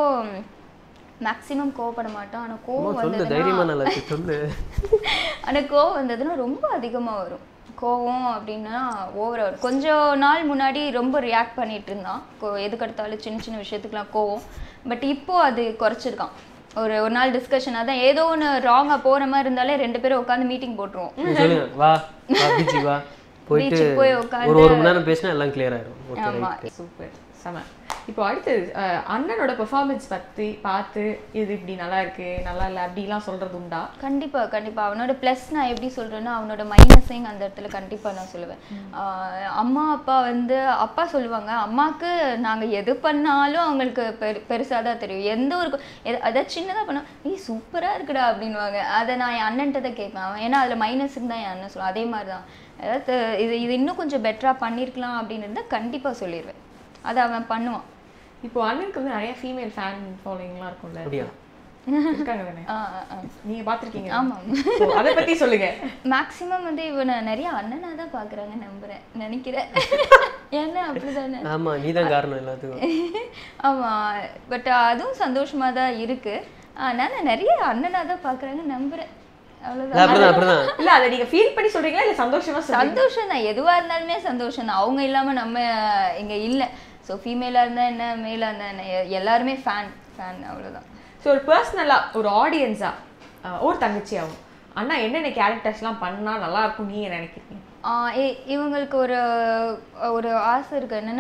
மேக்ஸிமம் கோவப்பட மாட்டான் ஆனால் கோவம் சொல்லு வந்ததுன்னா தைரியமாக நல்லா இருக்கு, சொல்லு ஆனால் கோவம் வந்ததுன்னா ரொம்ப அதிகமாக வரும் கோவம் அப்படின்னா ஓவராக வரும் கொஞ்சம் நாள் முன்னாடி ரொம்ப ரியாக்ட் பண்ணிட்டு இருந்தான் கோ எதுக்கு எடுத்தாலும் சின்ன சின்ன விஷயத்துக்குலாம் கோவம் பட் இப்போ அது குறைச்சிருக்கான் ஒரு ஒரு நாள் டிஸ்கஷன் அதான் ஏதோ ஒன்று ராங்காக போகிற மாதிரி இருந்தாலே ரெண்டு பேரும் உட்காந்து மீட்டிங் போட்டுருவோம் நீ சொல்லுங்க வா வா பீச்சு வா போயிட்டு பீச்சுக்கு போய் உட்காந்து ஒரு ஒரு மணி நேரம் பேசினா எல்லாம் கிளியர் ஆயிரும் ஓகே ஆமா சூப்பர் செம இப்போ அடுத்தது அஹ், அண்ணனோட பெர்ஃபார்மன்ஸ் பத்தி பார்த்து இது இப்படி நல்லா இருக்கு நல்லா இல்லை அப்படிலாம் சொல்றது உண்டா கண்டிப்பா கண்டிப்பா அவனோட ப்ளஸ் நான் எப்படி சொல்றேன்னா அவனோட மைனஸையும் அந்த இடத்துல கண்டிப்பா நான் சொல்லுவேன் ஆஹ் அம்மா அப்பா வந்து அப்பா சொல்லுவாங்க அம்மாக்கு நாங்க எது பண்ணாலும் அவங்களுக்கு பெரு பெருசாக தான் தெரியும் எந்த ஒரு கு- எத- அதாவது சின்னதா பண்ணா நீ சூப்பரா இருக்குடா அப்படின்னுவாங்க அதை நான் என் அண்ணன்ட்ட தான் கேட்பேன் அவன் ஏன்னா அதுல மைனஸ் தான் என் அண்ணன் சொல்லுவான் அதே மாதிரி தான் அதாவது இது இது இன்னும் கொஞ்சம் பெட்டரா பண்ணியிருக்கலாம் அப்படின்னு இருந்தால் கண்டிப்பா சொல்லிடுவேன் அதை அவன் பண்ணுவான் இப்போ அண்ணனுக்கு வந்து நிறைய ஃபீமேல் ஃபேன் ஃபாலோயிங்லாம் இருக்கும்ல அப்படியா இருக்காங்க தானே ஆ ஆ, ஆ நீங்க பார்த்திருக்கீங்க ஆமாம் So, அதை பத்தி சொல்லுங்க மேக்ஸிமம் வந்து இவனை நிறைய அண்ணனா தான் பாக்குறாங்க நம்புறேன் நினைக்கிறேன் ஏன்னா அப்படிதானே ஆமா நீ தான் காரணம் எல்லாத்துக்கும் ஆமா பட் அதுவும் சந்தோஷமா தான் இருக்கு அதனால நிறைய அண்ணனா தான் பாக்குறாங்க நம்புறேன் இல்ல, அவ்வளவுதான் அப்படிதான் அப்படிதான் இல்ல அதை நீங்க ஃபீல் பண்ணி சொல்றீங்களா இல்ல சந்தோஷமா சொல்றீங்களா சந்தோஷம் தான் எதுவா இருந்தாலுமே சந்தோஷம் தான் அவங்க இல்லாம நம்ம இங்க இல்ல ஸோ ஃபீமேலா இருந்தா என்ன மேலா இருந்தா என்ன எ- எல்லாருமே ஃபேன் ஃபேன் அவ்வளவுதான் ஸோ ஒரு பர்சனலா ஒரு ஆடியன்ஸா ஒரு தங்கச்சியாவும் அண்ணா என்னென்ன கேரக்டர்ஸ்லாம் பண்ணா நல்லா இருக்கும் நீங்க நினைக்கிறீங்க ஆஹ் இ- இவங்களுக்கு ஒரு ஒரு ஆசை இருக்கு என்னன்னா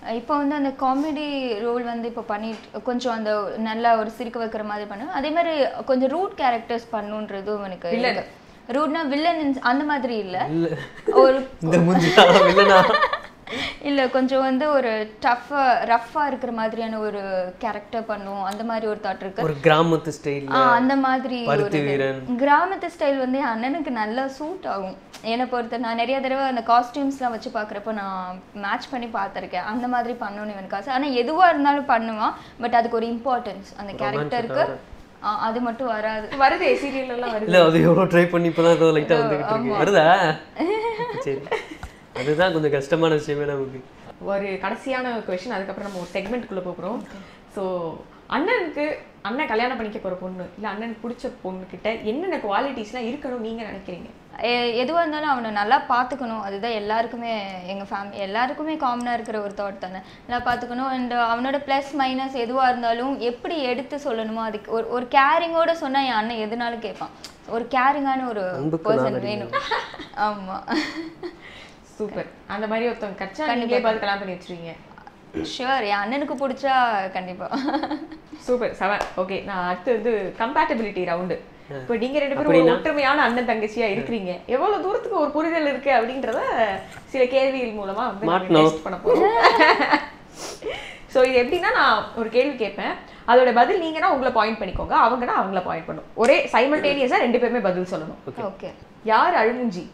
இப்போ வந்து அந்த காமெடி ரோல் வந்து இப்போ பண்ணிட்டு கொஞ்சம் அந்த நல்லா ஒரு சிரிக்க வைக்கிற மாதிரி பண்ணுவேன் அதே மாதிரி கொஞ்சம் ரூட் கேரக்டர்ஸ் பண்ணுன்றதும் எனக்கு Villain. ரூட்னா வில்லன் அந்த மாதிரி இல்ல இல்ல ஒரு இந்த மூஞ்சியா இல்லைனா இல்ல கொஞ்சம் வந்து ஒரு டஃப்பா ரஃப்பா இருக்கிற மாதிரியான ஒரு கேரக்டர் பண்ணுவோம் அந்த மாதிரி ஒரு தாட் இருக்கு ஒரு கிராமத்து ஸ்டைல் ஆ, அந்த மாதிரி பருத்தி ஒரு வீரன். கிராமத்து ஸ்டைல் வந்து என் அண்ணனுக்கு நல்லா சூட் ஆகும் என்னை பொறுத்த நான் நிறைய தடவை அந்த காஸ்டியூம்ஸ்லாம் வச்சு பார்க்குறப்ப நான் மேட்ச் பண்ணி பார்த்துருக்கேன் அந்த மாதிரி பண்ணணும்னு எனக்கு ஆசை ஆனால் எதுவாக இருந்தாலும் பண்ணுவான் பட் அதுக்கு ஒரு இம்பார்ட்டன்ஸ் அந்த கேரக்டருக்கு அது மட்டும் வராது வருதே சீரியல் எல்லாம் வருது இல்ல அது எவ்வளவு ட்ரை பண்ணி இப்பதான் ஏதோ லைட்டா வந்துகிட்டு இருக்கு வருதா சரி அதுதான் கொஞ்சம் கஷ்டமான விஷயமே நமக்கு ஒரு கடைசியான கொஷின் அதுக்கப்புறம் நம்ம ஒரு செக்மெண்ட்குள்ளே போகிறோம் ஸோ அண்ணனுக்கு அண்ணன் கல்யாணம் பண்ணிக்க போகிற பொண்ணு இல்லை அண்ணனுக்கு பிடிச்ச பொண்ணு கிட்ட என்னென்ன குவாலிட்டிஸ்லாம் இருக்கணும் நீங்கள் நினைக்கிறீங்க எ- எதுவா இருந்தாலும் அவனை நல்லா பார்த்துக்கணும் அதுதான் எல்லாருக்குமே எங்க ஃபேமிலி எல்லாருக்குமே காமனாக இருக்கிற ஒரு தாட் தானே நல்லா பார்த்துக்கணும் அண்ட் அவனோட ப்ளஸ் மைனஸ் எதுவா இருந்தாலும் எப்படி எடுத்து சொல்லணுமோ அதுக்கு ஒரு ஒரு கேரிங்கோட சொன்னா என் அண்ணன் எதுனாலும் கேட்பான் ஒரு கேரிங்கான ஒரு அன்புக்கு பர்சன் நான் வேணும் ஆமா சூப்பர் அந்த மாதிரி ஒருத்தவங்க கச்சா நீங்களே பார்த்து கல்யாணம் பண்ணி வச்சிருவீங்க ஷுவர் என் அண்ணனுக்கு பிடிச்சா கண்டிப்பா சூப்பர் செவன் ஓகே நான் அடுத்து வந்து கம்பேட்டபிலிட்டி ரவுண்டு இப்போ நீங்க ரெண்டு பேரும் ஒரு அப்படின்னா? ஒற்றுமையான அண்ணன் தங்கச்சியா இருக்கிறீங்க எவ்வளவு தூரத்துக்கு ஒரு புரிதல் இருக்கு அப்படின்றத சில கேள்விகள் மூலமா வந்து மாட்டணும். டெஸ்ட் பண்ண போறோம் ஸோ இது எப்படின்னா நான் ஒரு கேள்வி கேட்பேன் அதோட பதில் நீங்கன்னா உங்களை பாயிண்ட் பண்ணிக்கோங்க அவங்கன்னா அவங்கள பாயிண்ட் பண்ணும் ஒரே சைமல்டேனியஸா ரெண்டு பேருமே பதில் சொல்லணும் ஓகே யார் அழுமுஞ்சி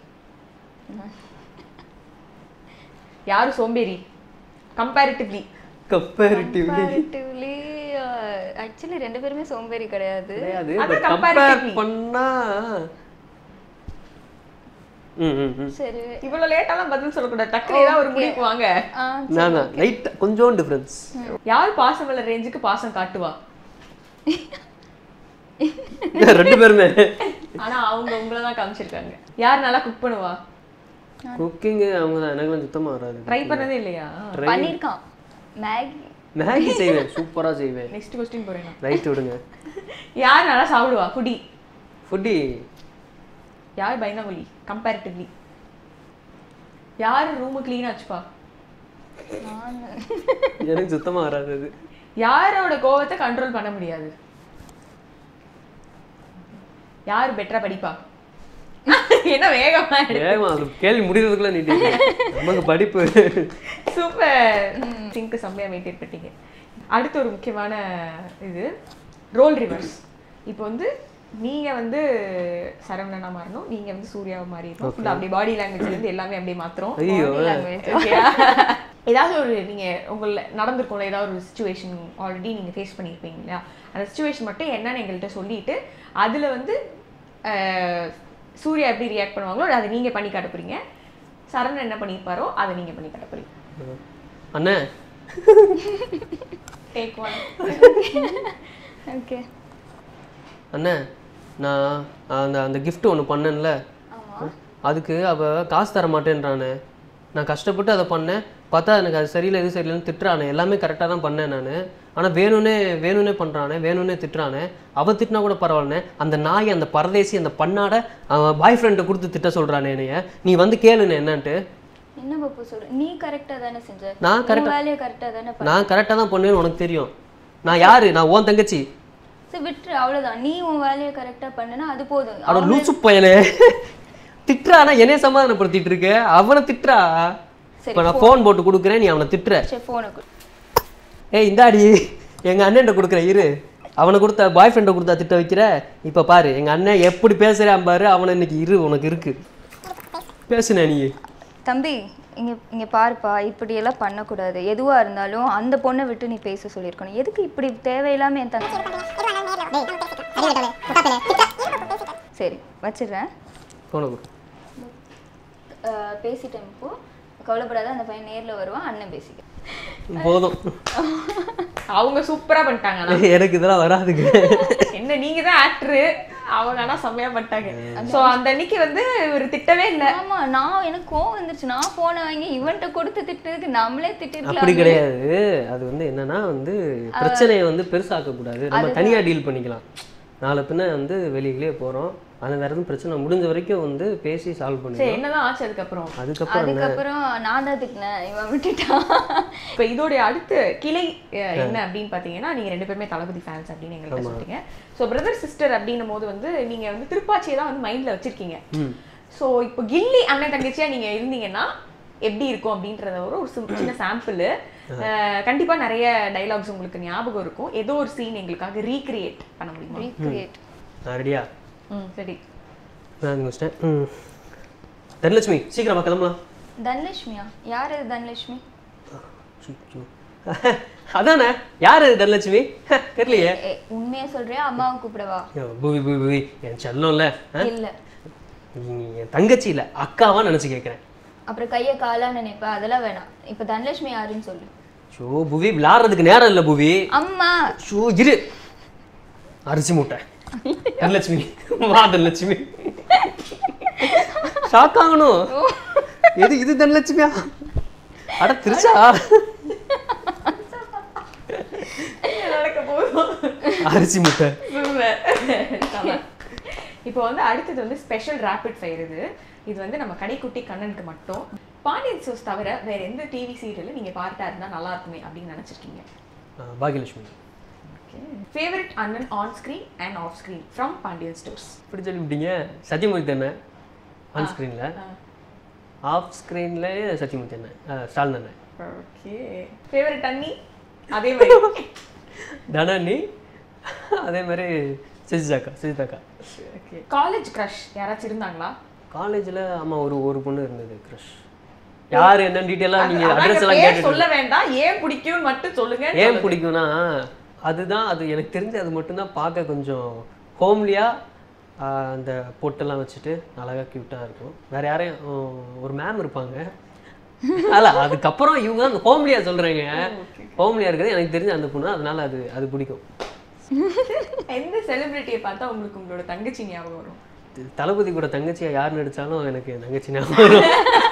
யாரு சோம்பேறி கம்பேரிட்டிவ்லி கம்பேரிட்டிவ்லி கம்பேரிட்டிவ்லி ஆக்சுவலி ரெண்டு பேருமே சோம்பேறி கிடையாது கிடையாது அது பட் கம்பேர் comparatively. பண்ணா ம் ம் ம் சரி இவ்வளவு லேட்டாலாம் பதில் சொல்லக்கூடாது டக்குனு ஏதாவது ஒரு முடிவுக்கு வாங்க ஆ, நான் தான் லைட் கொஞ்சம் டிஃப்ரென்ஸ் யார் பாசமலர் ரேஞ்சுக்கு பாசம் காட்டுவா ரெண்டு பேருமே ஆனா அவங்க உங்களை தான் காமிச்சிருக்காங்க யார் நல்லா குக் பண்ணுவா குக்கிங் அவங்க தான் எனக்குலாம் சுத்தமா வராது ட்ரை பண்ணதே இல்லையா பண்ணியிருக்கான் மேகி மேகி செய்வேன் சூப்பரா செய்வேன் நெக்ஸ்ட் கொஸ்டின் போறேன் ரைட் விடுங்க யார் நல்லா சாப்பிடுவா ஃபுடி ஃபுட்டி யார் பைனாகுலி கம்பேரிட்டிவ்லி யார் ரூமு க்ளீனா வச்சுப்பா எனக்கு சுத்தமா வராது அது யாரோட கோவத்தை கண்ட்ரோல் பண்ண முடியாது யார் பெட்டரா படிப்பா என்ன வேகமா வேகமா அது கேள்வி முடிகிறதுக்குள்ள நீட்டி நமக்கு படிப்பு சூப்பர் சிங்க் செம்மையா மெயின்டைன் பண்ணிட்டீங்க அடுத்து ஒரு முக்கியமான இது ரோல் ரிவர்ஸ் இப்போ வந்து நீங்க வந்து சரவணனா மாறணும் நீங்க வந்து சூர்யாவை மாறிடணும் ஃபுல்லா அப்படியே பாடி லாங்குவேஜ்ல இருந்து எல்லாமே அப்படியே மாத்துறோம் ஐயோ Okay-ஆ? ஏதாவது ஒரு நீங்க உங்கள நடந்திருக்கும்ல ஏதாவது ஒரு சுச்சுவேஷன் ஆல்ரெடி நீங்க ஃபேஸ் பண்ணியிருப்பீங்க இல்லையா அந்த சுச்சுவேஷன் மட்டும் என்னன்னு எங்கள்கிட்ட சொல்லிட்டு அதுல வந்து அஹ், சூர்யா எப்படி ரியாக்ட் பண்ணுவாங்களோ அதை நீங்க பண்ணி காட்ட போறீங்க சரண் என்ன பண்ணியிருப்பாரோ அதை நீங்க பண்ணி காட்ட போறீங்க அண்ணே டேக் ஒன் ஓகே அண்ணே நான் அந்த அந்த gift ஒன்று பண்ணேன்ல அதுக்கு அவ காசு தர மாட்டேன்றானே நான் கஷ்டப்பட்டு அதை பண்ணேன் பார்த்தா எனக்கு அது சரியில்லை இது சரியில்லைன்னு திட்டுறானே எல்லாமே கரெக்டாக தான் பண்ணேன் நான் ஆனால் வேணும்னே வேணும்னே பண்ணுறானே வேணும்னே திட்டுறானே அவ திட்டினா கூட பரவாயில்லண்ணே அந்த நாய் அந்த பரதேசி அந்த பண்ணாட அவன் பாய் ஃப்ரெண்டை கொடுத்து திட்ட சொல்கிறானே என்னைய நீ வந்து கேளுண்ணே என்னன்ட்டு என்ன பப்பு சொல்ற நீ கரெக்டா தானே செஞ்ச நான் உன் correct ஆ- வேலையை கரெக்டா தானே பண்ண நான் கரெக்டாக தான் பண்ணுவேன்னு உனக்கு தெரியும் நான் யாரு நான் உன் தங்கச்சி சரி விட்டுரு அவ்வளவுதான் நீ உன் வேலையை கரெக்டா பண்ணனா அது போதும் அவட லூசு பயலே திட்டுறானா என்னைய சமாதானப்படுத்திட்டு இருக்க அவனை திட்டுறா சரி, இப்போ நான் ஃபோன் போட்டு கொடுக்குறேன் நீ அவனை திட்டுற சரி போனை கொடு ஏய் இந்தாடி எங்க அண்ணன்ட்ட கொடுக்குற இரு அவனை கொடுத்த பாய் ஃப்ரெண்டை கொடுத்தா திட்ட வைக்கிற இப்போ பாரு எங்க அண்ணன் எப்படி பேசுறான் பாரு அவனை இன்னைக்கு இரு உனக்கு இருக்கு பேசுனே நீ தம்பி இங்க இங்க பாருப்பா இப்படி எல்லாம் பண்ணக்கூடாது எதுவா இருந்தாலும் அந்த பொண்ணை விட்டு நீ பேச சொல்லியிருக்கணும் எதுக்கு இப்படி தேவையில்லாம என் தங்கச்சி சரி வச்சிடுறேன் போன கொடு அஹ், பேசிட்டேன் இப்போ கவலைப்படாத அந்த பையன் நேர்ல வருவான் அண்ணன் பேசிக்க போதும் அவங்க சூப்பரா பண்ணிட்டாங்க ஆனா. எனக்கு இதெல்லாம் வராதுங்க என்ன நீங்க தான் ஆக்டரு அவங்க ஆனா செம்மையா பண்ணிட்டாங்க சோ அந்த அன்னைக்கு வந்து இவர் திட்டவே இல்ல ஆமா நான் எனக்கு கோவம் வந்துருச்சு நான் போனை வாங்கி இவன்கிட்ட கொடுத்து திட்டுறதுக்கு நம்மளே அப்படி திட்டிருக்கலாம் கிடையாது அது வந்து என்னன்னா வந்து பிரச்சனையை வந்து பெருசாக்க கூடாது நம்ம தனியா டீல் பண்ணிக்கலாம் நாளை பின்ன வந்து வெளியிலே போகிறோம் அந்த வேறு எதுவும் பிரச்சனை முடிஞ்ச வரைக்கும் வந்து பேசி சால்வ் சரி பண்ணிடுவோம் என்னதான் ஆச்சு அதுக்கப்புறம் அதுக்கப்புறம் என்ன அதுக்கப்புறம் நான் தான் திட்டினேன் இவன் விட்டுட்டான் இப்போ இதோடைய அடுத்த கிளை அஹ், என்ன அப்படின்னு பார்த்தீங்கன்னா நீங்க ரெண்டு பேருமே தளபதி ஃபேன்ஸ் அப்படின்னு எங்கள்கிட்ட சொல்றீங்க ஸோ பிரதர் சிஸ்டர் அப்படின்னும் போது வந்து நீங்க வந்து திருப்பாச்சியை தான் வந்து மைண்ட்ல வச்சிருக்கீங்க ம் ஸோ இப்போ கில்லி அண்ணன் தங்கச்சியா நீங்க இருந்தீங்கன்னா எப்படி இருக்கும் அப்படின்றத ஒரு ஒரு சிம்- சின்ன சாம்பிள் கண்டிப்பா நிறைய டைலாக்ஸ் உங்களுக்கு ஞாபகம் இருக்கும் ஏதோ ஒரு சீன் எங்களுக்காக ரீக்ரியேட் பண்ண முடியுமா ரீக்ரியேட் நான் ரெடியா ம் சரி நான் வச்சிட்டேன் ம் தனலட்சுமி சீக்கிரமா கிளம்பலாம் தனலட்சுமியா யார் இது தனலட்சுமி சுச்சு. அதானே யார் இது தனலட்சுமி தெரியலையே ஏ, உண்மையா சொல்றியா அம்மாவை கூப்பிடவா ஐயோ, புவி புவி புவி என் செல்லம்ல ஆ? இல்ல நீ என் தங்கச்சி இல்ல அக்காவா நினைச்சு கேட்குறேன் அப்புறம் கைய காலா நினைப்பா அதெல்லாம் வேணாம் இப்ப தனலட்சுமி யாருன்னு சொல்லு ஷோ புவி விளாடுறதுக்கு நேரம் இல்லை புவி அம்மா ஷோ இரு அரிசி மூட்டை தனலட்சுமி வா தனலட்சுமி ஷாக் ஆகணும் எது இது தனலட்சுமியா அட திருச்சா நடக்க போதும் அரிசி முட்டை இப்போ வந்து அடுத்தது வந்து ஸ்பெஷல் ரேபிட் ஃபயர் இது இது வந்து நம்ம கடைக்குட்டி கண்ணனுக்கு மட்டும் பாண்டியன் சோஸ் தவிர வேற எந்த டிவி சீரியல்ல நீங்க பார்ட்டா இருந்தா நல்லா இருக்குமே அப்படின்னு நினைச்சிருக்கீங்க ஆ, பாகியலட்சுமி ஃபேவரட் அண்ணன் on screen and off screen from Pandian stores இப்படி சொல்லிவிட்டீங்க சத்தியமூர்த்தி தானே ஆன் ஸ்க்ரீனில் ஆஃப் ஸ்க்ரீனில் சத்தியமூர்த்தி அண்ணன் ஸ்டாலின் அண்ணன் ஓகே ஃபேவரட் அண்ணி அதே மாதிரி தனனி அதே மாதிரி சுஜிதாக்கா சுஜிதாக்கா ஓகே காலேஜ் க்ரஷ் யாராச்சும் இருந்தாங்களா காலேஜில் ஆமாம் ஒரு ஒரு பொண்ணு இருந்தது க்ரஷ் யார் என்ன டீட்டெயிலாக நீங்கள் அட்ரஸ் எல்லாம் பேர் கேட்டு சொல்ல வேண்டாம் ஏன் பிடிக்கும்னு மட்டும் சொல்லுங்க ஏன் பிடிக்கும்னா அதுதான் அது எனக்கு தெரிஞ்சு அது மட்டும்தான் பார்க்க கொஞ்சம் ஹோம்லியாக அந்த பொட்டெல்லாம் வச்சுட்டு அழகாக க்யூட்டாக இருக்கும் வேற யாரையும் உம், ஒரு மேம் இருப்பாங்க அல்ல அதுக்கப்புறம் இவங்க தான் அந்த ஹோம்லியாக சொல்கிறேங்க ஹோம்லியாக இருக்கிறது எனக்கு தெரிஞ்ச அந்த பொண்ணு அதனால அது அது பிடிக்கும் எந்த செலிபிரிட்டியை பார்த்தா உங்களுக்கு உங்களோட தங்கச்சி ஞாபகம் வரும் தி- தளபதி கூட தங்கச்சியா யார் நடிச்சாலும் எனக்கு என் தங்கச்சி ஞாபகம் வரும்.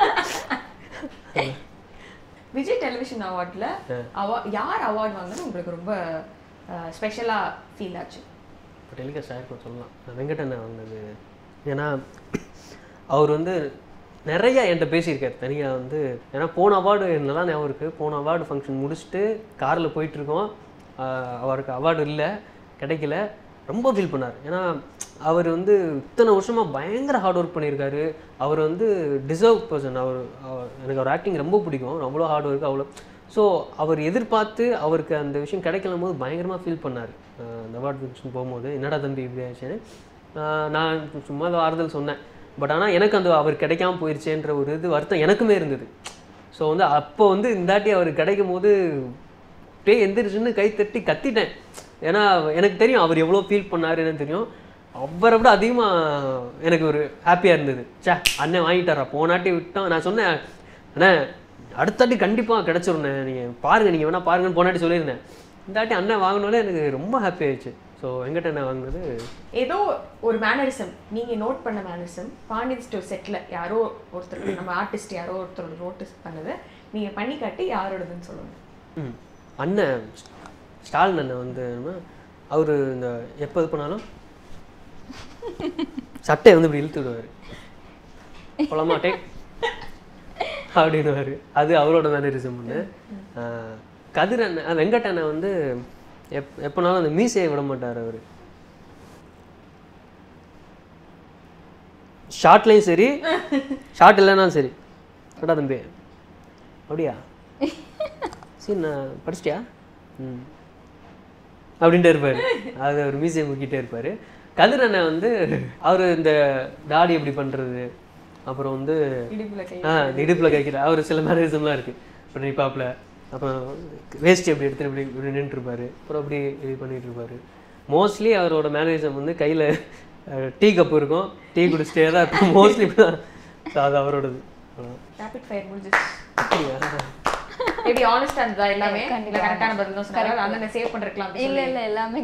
விஜய் டெலிவிஷன் அவார்ட்ல அவா யார் அவார்ட் வாங்கினது உங்களுக்கு ரொம்ப ஸ்பெஷலா ஃபீல் ஆச்சு இப்போ டெலிகாஸ்ட் ஆயிருக்கும் சொல்லலாம் நான் வெங்கடண்ணன் வாங்கினது ஏன்னா அவர் வந்து நிறைய என்கிட்ட பேசியிருக்காரு தனியாக வந்து ஏன்னா போன அவார்டு நல்லா ஞாபகம் இருக்குது போன அவார்டு ஃபங்க்ஷன் முடிச்சுட்டு காரில் போயிட்டுருக்கோம் அவருக்கு அவார்டு இல்லை கிடைக்கல ரொம்ப ஃபீல் பண்ணார் ஏன்னா அவர் வந்து இத்தனை வருஷமாக பயங்கர ஹார்ட் ஒர்க் பண்ணியிருக்காரு அவர் வந்து டிசர்வ் பர்சன் அவர் அவர்- எனக்கு அவர் ஆக்டிங் ரொம்ப பிடிக்கும் அவ்வளோ ஹார்ட் ஒர்க் அவ்வளோ ஸோ அவர் எதிர்பார்த்து அவருக்கு அந்த விஷயம் கிடைக்கலும் போது பயங்கரமாக ஃபீல் பண்ணார் அந்த அவார்ட் ஃபங்க்ஷன் போகும்போது என்னடா தம்பி இப்படி ஆச்சுன்னு ஆஹ் நான் சும்மா அதை ஆறுதல் சொன்னேன் பட் ஆனால் எனக்கு அந்த அவர் கிடைக்காம போயிருச்சேன்ற ஒரு இது வருத்தம் எனக்குமே இருந்தது ஸோ வந்து அப்போ வந்து இந்தாட்டி அவர் கிடைக்கும் போது அப்படியே எந்திரிச்சுன்னு கை தட்டி கத்திட்டேன் ஏன்னா எனக்கு தெரியும் அவர் எவ்வளோ ஃபீல் பண்ணாருன்னு தெரியும் அவரை விட அதிகமாக எனக்கு ஒரு ஹாப்பியாக இருந்தது ச்சே அண்ணன் வாங்கிட்டாரா போனாட்டி விட்டோம் நான் சொன்னேன் அண்ணே அடுத்தாட்டி கண்டிப்பாக கிடச்சிருண்ணே நீங்கள் பாருங்கள் நீங்கள் வேணால் பாருங்கன்னு போனாட்டி சொல்லியிருந்தேன் இந்த வாட்டி அண்ணன் வாங்கினோடனே எனக்கு ரொம்ப ஹாப்பி ஆயிடுச்சு ஸோ வெங்கட் அண்ணன் வாங்கினது ஏதோ ஒரு மேனரிசம் நீங்க நோட் பண்ண மேனரிசம் பாண்டியன் ஸ்டோர் செட்ல யாரோ ஒருத்தர் நம்ம ஆர்டிஸ்ட் யாரோ ஒருத்தரோட நோட்டீஸ் பண்ணது நீங்க பண்ணி காட்டி யாரோடதுன்னு சொல்லுங்க ம் அண்ணன் ஸ்டாலின் அண்ணன் வந்து அவர் இந்த எப்போ இது பண்ணாலும் சட்டையை வந்து இப்படி இழுத்து விடுவார் போலாமா டேக் அப்படின்னுவார் அது அவரோட மேனரிசம் ஒன்று கதிர் அண்ணன் அஹ் வெங்கட் அண்ணன் வந்து எப் எப்போனாலும் அந்த மீசையை விட மாட்டார் அவர் ஷார்ட்லேயும் சரி ஷார்ட் இல்லைனாலும் சரி அடா தம்பி அப்படியா சரி நான் படிச்சிட்டியா ம் அப்படின்ட்டு இருப்பார் அது அவர் மியூசியம் முக்கிட்டே இருப்பார் கதிர் அண்ணன் வந்து அவர் இந்த தாடி எப்படி பண்ணுறது அப்புறம் வந்து இடுப்புல கை ஆ இந்த இடுப்பில் கைக்கிற அவர் சில மேனரிசம்லாம் இருக்குது இப்போ நிப்பாப்பில் அப்புறம் வேஸ்ட் எப்படி எடுத்து இப்படி இப்படி நின்றுருப்பாரு அப்புறம் அப்படி இது பண்ணிட்டு இருப்பாரு மோஸ்ட்லி அவரோட மேனரிசம் வந்து கையில் டீ கப் இருக்கும் டீ குடிச்சிட்டே தான் இருக்கும் மோஸ்ட்லி ஸோ அது அவரோடது அவ்வளவுதான். ரேபிட் ஃபயர் முடிஞ்சிச்சு அப்படியா எப்படி ஆனஸ்டா இருந்ததா எல்லாமே கண்டிப்பா. கரெக்டான பதில் தான் சொன்னாங்க அண்ணனை சேவ் பண்ணிருக்கலாம் இல்ல இல்ல எல்லாமே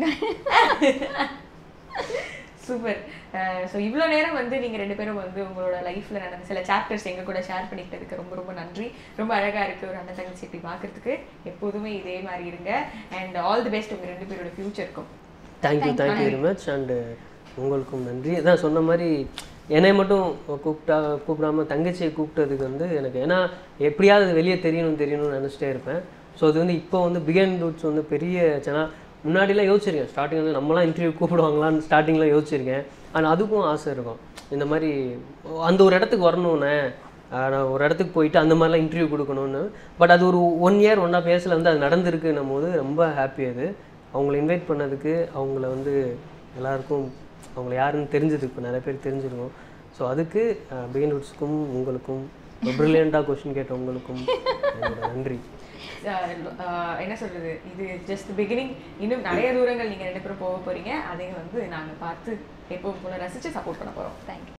சூப்பர் ஸோ இவ்வளோ நேரம் வந்து நீங்கள் ரெண்டு பேரும் வந்து உங்களோட லைஃப்பில் நடந்த சில சாப்டர்ஸ் எங்கள் கூட ஷேர் பண்ணிக்கிட்டதுக்கு ரொம்ப ரொம்ப நன்றி ரொம்ப அழகாக இருக்குது ஒரு அண்ணன் தங்கச்சி இப்படி பார்க்கறதுக்கு எப்போதுமே இதே மாதிரி இருங்க அண்ட் ஆல் தி பெஸ்ட் உங்கள் ரெண்டு பேரோட ஃப்யூச்சருக்கும் thank you thank you very much and உங்களுக்கும் நன்றி அதான் சொன்ன மாதிரி என்னை மட்டும் கூப்பிட்டா கூப்பிடாம தங்கச்சியை கூப்பிட்டதுக்கு வந்து எனக்கு ஏன்னா எப்படியாவது வெளியே தெரியணும் தெரியணும்னு நினச்சிட்டே இருப்பேன் ஸோ அது வந்து இப்போ வந்து பிகன் ரூட்ஸ் வந்து பெரிய சேனல் முன்னாடிலாம் யோசிச்சிருக்கேன் ஸ்டார்டிங் வந்து நம்மலாம் இன்டர்வியூ கூப்பிடுவாங்களான்னு ஸ்டார்டிங்கில் யோசிச்சிருக்கேன் ஆனால் அதுக்கும் ஆசை இருக்கும் இந்த மாதிரி அந்த ஒரு இடத்துக்கு வரணும்னே ஆஹ் நான் ஒரு இடத்துக்கு போயிட்டு அந்த மாதிரிலாம் இன்டர்வியூ கொடுக்கணும்னு பட் அது ஒரு ஒன் இயர் ஒன்றா பேசல வந்து அது நடந்திருக்குன்னும் போது ரொம்ப ஹாப்பி அது அவங்கள இன்வைட் பண்ணதுக்கு அவங்கள வந்து எல்லாருக்கும் அவங்கள யாருன்னு தெரிஞ்சது இப்போ நிறைய பேர் தெரிஞ்சிருக்கும் ஸோ அதுக்கு பிகின் ரூட்ஸ்க்கும் உங்களுக்கும் ப்ரில்லியண்ட்டாக கொஷின் கேட்ட உங்களுக்கும் என்னோட நன்றி ஆஹ் என்ன சொல்றது இது ஜஸ்ட் பிகினிங் இன்னும் நிறைய தூரங்கள் நீங்க ரெண்டு பேரும் போக போறீங்க அதையும் வந்து நாங்க பார்த்து எப்பவும் போல ரசிச்சு சப்போர்ட் பண்ண போறோம் தேங்க்யூ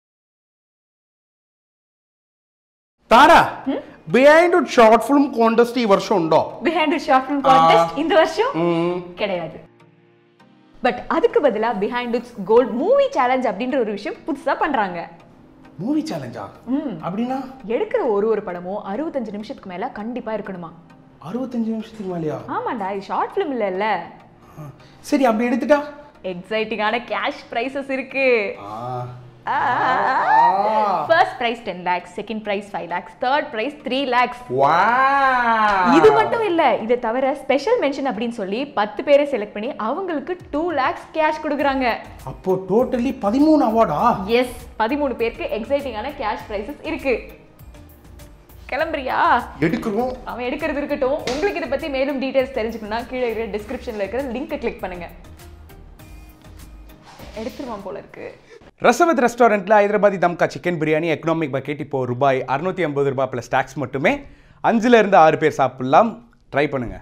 താര ബിഹൈൻഡ് ഷോർട്ട് ഫിലിം കോണ്ടസ്റ്റ് ഈ വർഷം ഉണ്ടോ பிஹைண்ட் ஷார்ட் ஃபிலிம் கான்டெஸ்ட் இந்த வருஷம் கிடையாது பட் அதுக்கு பதிலா behind its gold movie challenge அப்படின்ற ஒரு விஷயம் புதுசா பண்றாங்க மூவி சேலஞ்சா அப்படின்னா எடுக்கிற ஒரு ஒரு படமும் அறுபத்தஞ்சு நிமிஷத்துக்கு மேல கண்டிப்பா இருக்கணுமா அறுபத்தஞ்சு நிமிஷத்துக்கு மேலேயா ஆமாண்டா இது ஷார்ட் ஃபிலிம் இல்லைல்ல ஆ. சரி அப்படி எடுத்துட்டா எக்ஸைட்டிங்கான கேஷ் ப்ரைஸஸ் இருக்கு ஆ. First prize ten lakhs second prize five lakhs third prize three lakhs Wow. இது மட்டும் இல்ல இதை தவிர ஸ்பெஷல் மென்ஷன் அப்படின்னு சொல்லி பத்து பேரை செலக்ட் பண்ணி அவங்களுக்கு டூ லேக்ஸ் கேஷ் கொடுக்குறாங்க அப்போ டோட்டலி பதிமூணு அவார்டா எஸ் பதிமூணு பேருக்கு எக்ஸைட்டிங்கான கேஷ் ப்ரைஸஸ் இருக்கு கிளம்புறியா எடுக்கிறோம் அவன் எடுக்கிறது இருக்கட்டும் உங்களுக்கு இதை பத்தி மேலும் டீடைல்ஸ் தெரிஞ்சுக்கணும்னா கீழே இருக்கிற டிஸ்கிரிப்ஷன்ல இருக்கிற லிங்கை கிளிக் பண்ணுங்க எடுத்துருவான் போல இருக்கு ரசவத் ரெஸ்டாரண்ட்டில் ஹைதராபாதி தம்கா சிக்கன் பிரியாணி எக்கனாமிக் பக்கெட் இப்போ ரூபாய் அறுநூத்தி ஐம்பது ரூபாய் ப்ளஸ் டேக்ஸ் மட்டுமே அஞ்சுல இருந்து ஆறு பேர் சாப்பிடலாம் ட்ரை பண்ணுங்க